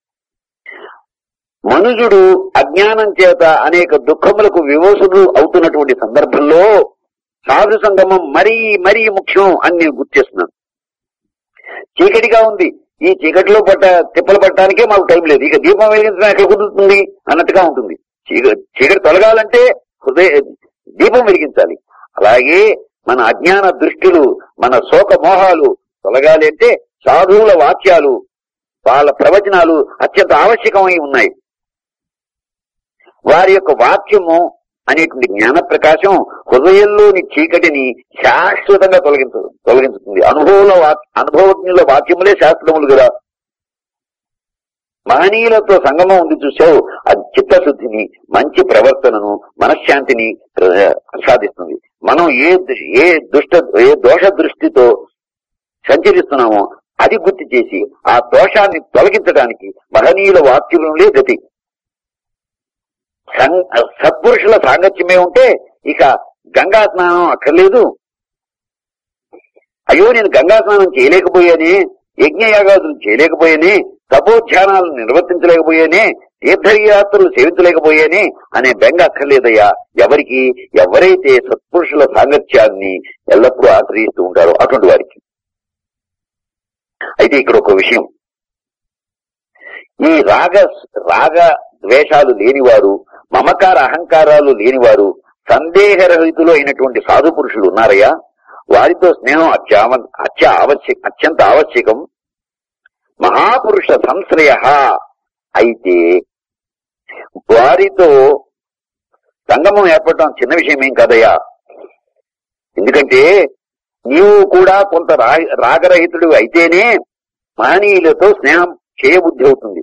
మనుజుడు అజ్ఞానం చేత అనేక దుఃఖములకు వివసుడు అవుతున్నటువంటి సందర్భంలో సాధు సంగమం మరీ మరీ ముఖ్యం అని నేను గుర్తు చేస్తున్నాను చీకటిగా ఉంది ఈ చీకటిలో పట్ట తిప్పలు పట్టడానికే మాకు టైం లేదు ఇక దీపం వెలిగించడం ఎక్కడ కుదురుతుంది అన్నట్టుగా ఉంటుంది చీక- చీకటి తొలగాలంటే హృదయ దీపం వెలిగించాలి అలాగే మన అజ్ఞాన దృష్టిలు మన శోక మోహాలు తొలగాలి అంటే సాధువుల వాక్యాలు వాళ్ళ ప్రవచనాలు అత్యంత ఆవశ్యకమై ఉన్నాయి వారి యొక్క వాక్యము అనేటువంటి జ్ఞాన ప్రకాశం హృదయంలోని చీకటిని శాశ్వతంగా తొలగించ తొలగించుతుంది అనుభవంలో వాక్- అనుభవజ్ఞుల వాక్యములే శాస్త్రములు కదా మహనీయులతో సంగమం ఉంది చూసావు అది చిత్తశుద్ధిని మంచి ప్రవర్తనను మనశ్శాంతిని ప్ర- ప్రసాదిస్తుంది మనం ఏ ద- ఏ దుష్ట ఏ దోష దృష్టితో సంచరిస్తున్నామో అది గుర్తు చేసి ఆ దోషాన్ని తొలగించడానికి మహనీయుల వాక్యములే గతి సం- సత్పురుషుల సాంగత్యమే ఉంటే ఇక గంగా స్నానం అక్కర్లేదు అయ్యో నేను గంగా స్నానం చేయలేకపోయానే యజ్ఞయాగాదులు చేయలేకపోయానే తపోధ్యానాలు నిర్వర్తించలేకపోయానే తీర్థయాత్రలు సేవించలేకపోయానే అనే బెంగ అక్కర్లేదయ్యా ఎవరికి ఎవరైతే సత్పురుషుల సాంగత్యాన్ని ఎల్లప్పుడూ ఆశ్రయిస్తూ ఉంటారో అటువంటి వారికి అయితే ఇక్కడ ఒక విషయం ఈ రాగ రాగ ద్వేషాలు లేనివారు మమకార అహంకారాలు లేనివారు సందేహరహితులు అయినటువంటి సాధు పురుషులు ఉన్నారయ్యా వారితో స్నేహం అత్యావ అత్య ఆవశ్యక అత్యంత ఆవశ్యకం మహాపురుష సంశ్రయ అయితే వారితో సంగమం ఏర్పడటం చిన్న విషయం ఏం కాదయ్యా ఎందుకంటే నీవు కూడా కొంత రా- రాగరహితుడు అయితేనే మహనీయులతో స్నేహం చేయబుద్ధి అవుతుంది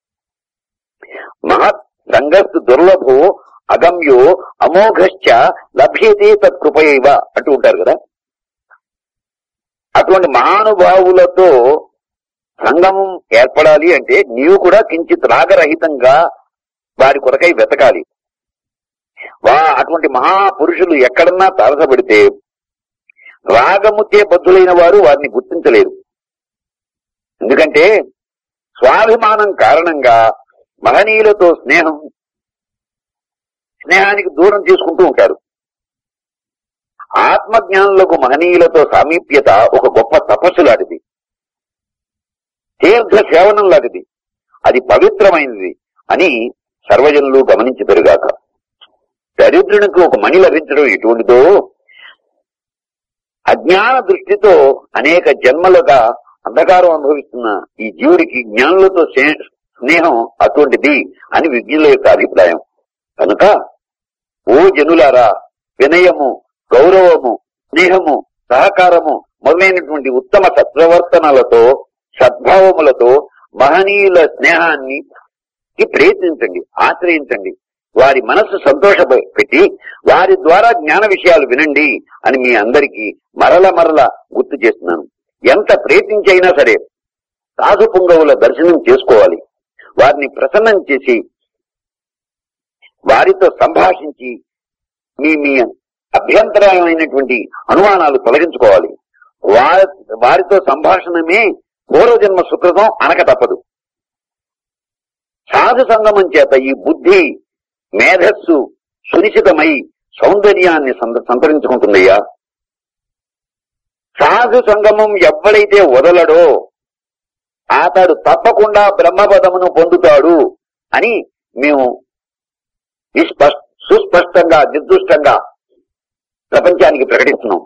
మహత్ సంగస్తు దుర్లభో అగమ్యో అమోఘశ్చ లభ్యతే తత్కృపయైవ అంటూ ఉంటారు కదా అటువంటి మహానుభావులతో సంగమం ఏర్పడాలి అంటే నీవు కూడా కించిత్ రాగరహితంగా వారి కొరకై వెతకాలి వా అటువంటి మహాపురుషులు ఎక్కడన్నా తారసపడితే రాగముచ్చే బద్ధులైన వారు వారిని గుర్తించలేరు ఎందుకంటే స్వాభిమానం కారణంగా మహనీయులతో స్నేహం స్నేహానికి దూరం తీసుకుంటూ ఉంటారు ఆత్మజ్ఞానులకు మహనీయులతో సామీప్యత ఒక గొప్ప తపస్సు లాంటిది తీర్థ సేవనం లాంటిది అది పవిత్రమైనది అని సర్వజనులు గమనించుతారుగాక దరిద్రునికి ఒక మణి లభించడం ఎటువంటిదో అజ్ఞాన దృష్టితో అనేక జన్మలుగా అంధకారం అనుభవిస్తున్న ఈ జీవుడికి జ్ఞానులతో స్నే- స్నేహం అటువంటిది అని విజ్ఞుల యొక్క అభిప్రాయం కనుక ఓ జనులారా వినయము గౌరవము స్నేహము సహకారము మొదలైనటువంటి ఉత్తమ సత్ప్రవర్తనలతో సద్భావములతో మహనీయుల స్నేహాన్ని కి ప్రయత్నించండి ఆశ్రయించండి వారి మనస్సు సంతోష పెట్టి వారి ద్వారా జ్ఞాన విషయాలు వినండి అని మీ అందరికీ మరల మరల గుర్తు చేస్తున్నాను ఎంత ప్రయత్నించైనా సరే సాధు పుంగవుల దర్శనం చేసుకోవాలి వారిని ప్రసన్నం చేసి వారితో సంభాషించి మీ మీ అభ్యంతరమైనటువంటి అనుమానాలు తొలగించుకోవాలి వారి వారితో సంభాషణమే పూర్వజన్మ సుకృతం అనక తప్పదు సాధు సంగమం చేత ఈ బుద్ధి మేధస్సు సునిశ్చితమై సౌందర్యాన్ని సంత- సంతరించుకుంటుందయ్యా సాధు సంగమం ఎవడైతే వదలడో అతడు తప్పకుండా బ్రహ్మపదమును పొందుతాడు అని మేము విస్పష్- సుస్పష్టంగా నిర్దుష్టంగా ప్రపంచానికి ప్రకటిస్తున్నాం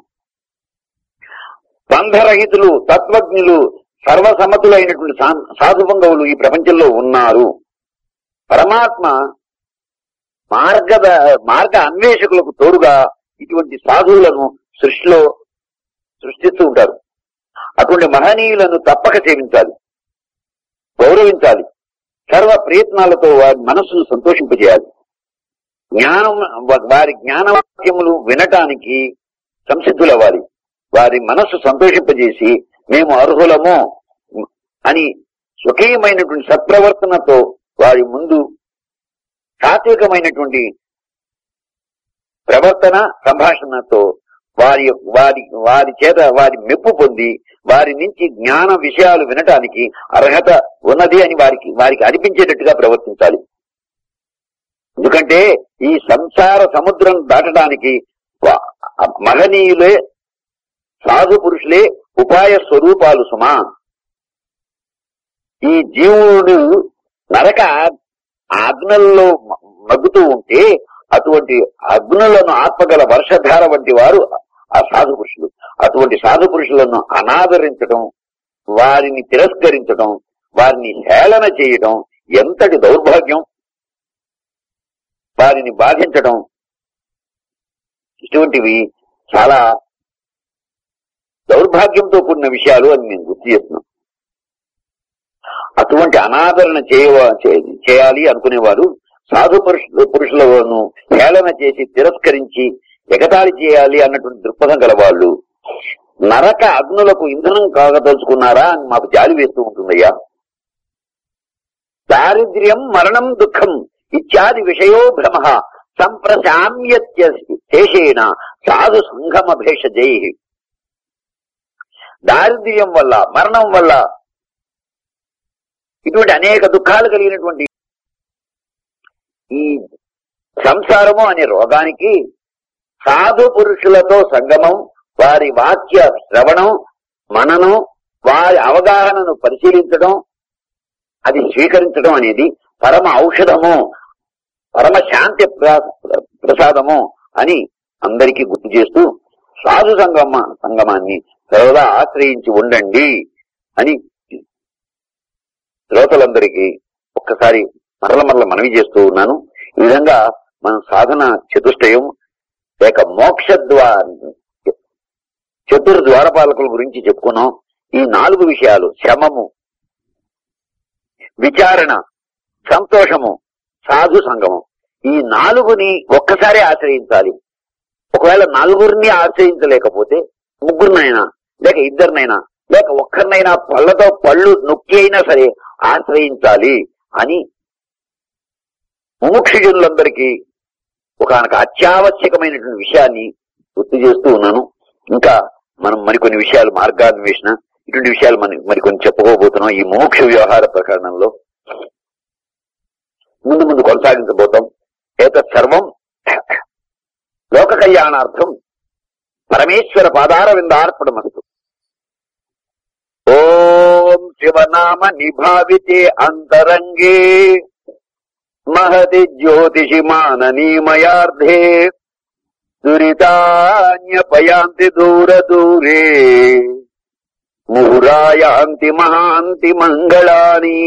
బంధరహితులు తత్వజ్ఞులు సర్వసమ్మతులైనటువంటి సా- సాధుబంధవులు ఈ ప్రపంచంలో ఉన్నారు పరమాత్మ మార్గద మార్గ అన్వేషకులకు తోడుగా ఇటువంటి సాధువులను సృష్టిలో సృష్టిస్తూ ఉంటారు అటువంటి మహనీయులను తప్పక సేవించాలి గౌరవించాలి సర్వ ప్రయత్నాలతో వారి మనస్సును సంతోషింపజేయాలి జ్ఞానం వారి జ్ఞానవాక్యములు వినటానికి సంసిద్ధులవ్వాలి వారి మనస్సు సంతోషింపజేసి మేము అర్హులము అని స్వకీయమైనటువంటి సత్ప్రవర్తనతో వారి ముందు సాత్వికమైనటువంటి ప్రవర్తన సంభాషణతో వారి వారి వారి చేత వారి మెప్పు పొంది వారి నుంచి జ్ఞాన విషయాలు వినటానికి అర్హత ఉన్నది అని వారికి వారికి అనిపించేటట్టుగా ప్రవర్తించాలి ఎందుకంటే ఈ సంసార సముద్రం దాటడానికి వా- మహనీయులే సాధు పురుషులే ఉపాయ స్వరూపాలు సుమా ఈ జీవుడు నరక ఆజ్ఞల్లో మ- మగ్గుతూ ఉంటే అటువంటి అగ్నులను ఆత్మగల వర్షధార వంటి వారు ఆ సాధు పురుషులు అటువంటి సాధు పురుషులను అనాదరించడం వారిని తిరస్కరించడం వారిని హేళన చేయటం ఎంతటి దౌర్భాగ్యం వారిని బాధించడం ఇటువంటివి చాలా దౌర్భాగ్యంతో కూడిన విషయాలు అని నేను గుర్తు చేస్తున్నాను అటువంటి అనాదరణ చేయవ చే- చేయాలి అనుకునేవారు సాధు పురుషు పురుషులను హేళన చేసి తిరస్కరించి ఎగతాళి చేయాలి అన్నటువంటి దృక్పథం గల వాళ్ళు నరక అగ్నులకు ఇంధనం కాగదలుచుకున్నారా అని మాకు జాలి వేస్తూ ఉంటుందయ్యా దారిద్ర్యం మరణం దుఃఖం ఇత్యాది విషయో భ్రమ సంప్రశామ్యత్య శేషేణ సాధు సంగమ భేషజై దారిద్ర్యం వల్ల మరణం వల్ల ఇటువంటి అనేక దుఃఖాలు కలిగినటువంటి ఈ సంసారము అనే రోగానికి సాధు పురుషులతో సంగమం వారి వాక్య శ్రవణం మననం వారి అవగాహనను పరిశీలించడం అది స్వీకరించడం అనేది పరమ ఔషధము పరమ శాంతి ప్ర- ప్రసాదము అని అందరికీ గుర్తు చేస్తూ సాధు సంగమ సంగమాన్ని సర్వదా ఆశ్రయించి ఉండండి అని శ్రోతలందరికీ ఒక్కసారి మరల మరల మనవి చేస్తూ ఉన్నాను ఈ విధంగా మనం సాధన చతుష్టయం లేక మోక్ష ద్వార చతుర్ ద్వారపాలకుల గురించి చెప్పుకున్నాం ఈ నాలుగు విషయాలు శమము విచారణ సంతోషము సాధు సంగమం ఈ నాలుగుని ఒక్కసారి ఆశ్రయించాలి ఒకవేళ నలుగురిని ఆశ్రయించలేకపోతే ముగ్గురినైనా లేక ఇద్దరినైనా లేక ఒక్కరినైనా పళ్ళతో పళ్ళు నొక్కి అయినా సరే ఆశ్రయించాలి అని ముముక్షుజనులందరికీ ఒకనొక అత్యావశ్యకమైనటువంటి విషయాన్ని గుర్తు చేస్తూ ఉన్నాను ఇంకా మనం మరికొన్ని విషయాలు మార్గాన్వేషణ ఇటువంటి విషయాలు మనం మరికొన్ని చెప్పుకోబోతున్నాం ఈ మోక్ష వ్యవహార ప్రకరణంలో ముందు ముందు కొనసాగించబోతాం ఏతత్ సర్వం లోక కళ్యాణార్థం పరమేశ్వర పాదార విందార్పణమస్తు ఓం శివనామ నిభావితే అంతరంగే మహతి జ్యోతిషి మాననీమయార్థే దురితాన్యపయాంతి దూర దూరే ముహురాయాంతి మహాంతి మంగళాని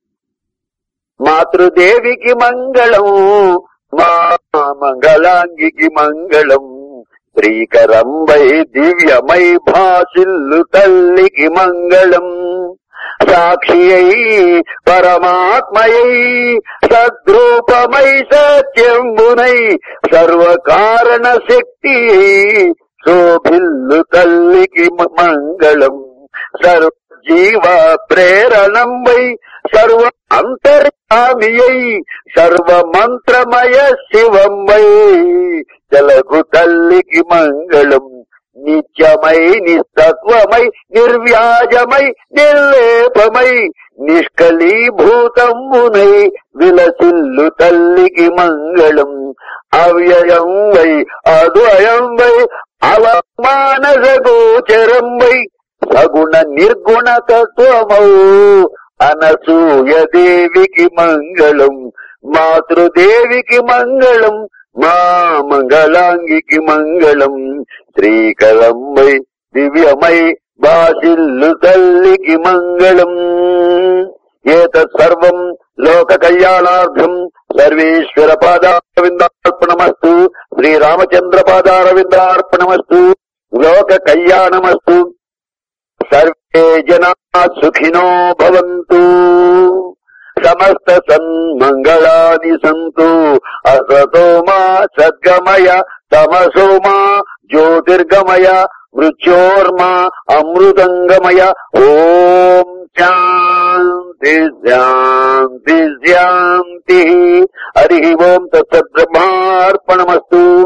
మాతృదేవికి మంగళం మా మంగళాంగికి మంగళం శ్రీకరంబై దివ్యమై భాసిల్లు తల్లికి మంగళం సాక్షి అయి పరమాత్మయై సద్రూపమై సత్యంబునై సర్వకారణ శక్తి శోభిల్లు తల్లికి మ- మంగళం సర్వ జీవ ప్రేరణం వై సర్వ అంతర్యామియై సర్వ మంత్రమయ శివం వై తెలగు తల్లికి మంగళం నిత్యమై నిస్తత్వమై నిర్వ్యాజమై నిర్లేపమై నిష్కలీభూతమునై విలసిల్లు తల్లికి మంగళం అవ్యయం వై అద్వయం వై అవమానస గోచరం వై సగుణ నిర్గుణ తత్వమౌ అనసూయ దేవికి మంగళం మాతృదేవికి మంగళం మా మంగళాంగికి మంగళం శ్రీకరమై దివ్యమై బాసిల్లు తల్లికి మంగళం ఏతత్ సర్వం లోక కళ్యాణార్థం సర్వేశ్వర పాదారవిందార్పణమస్తు శ్రీరామచంద్ర పాదారవిందార్పణమస్తు లోక కళ్యాణమస్తు సర్వే జనా సుఖినో భవంతు సమస్త సన్మంగళాని సంతు అసతో మా సద్గమయ తమసో మా జ్యోతిర్గమయ మృత్యోర్మా అమృతంగమయ ఓం శాంతి శాంతి శాంతి హరి ఓం తత్సద్బ్రహ్మార్పణమస్తు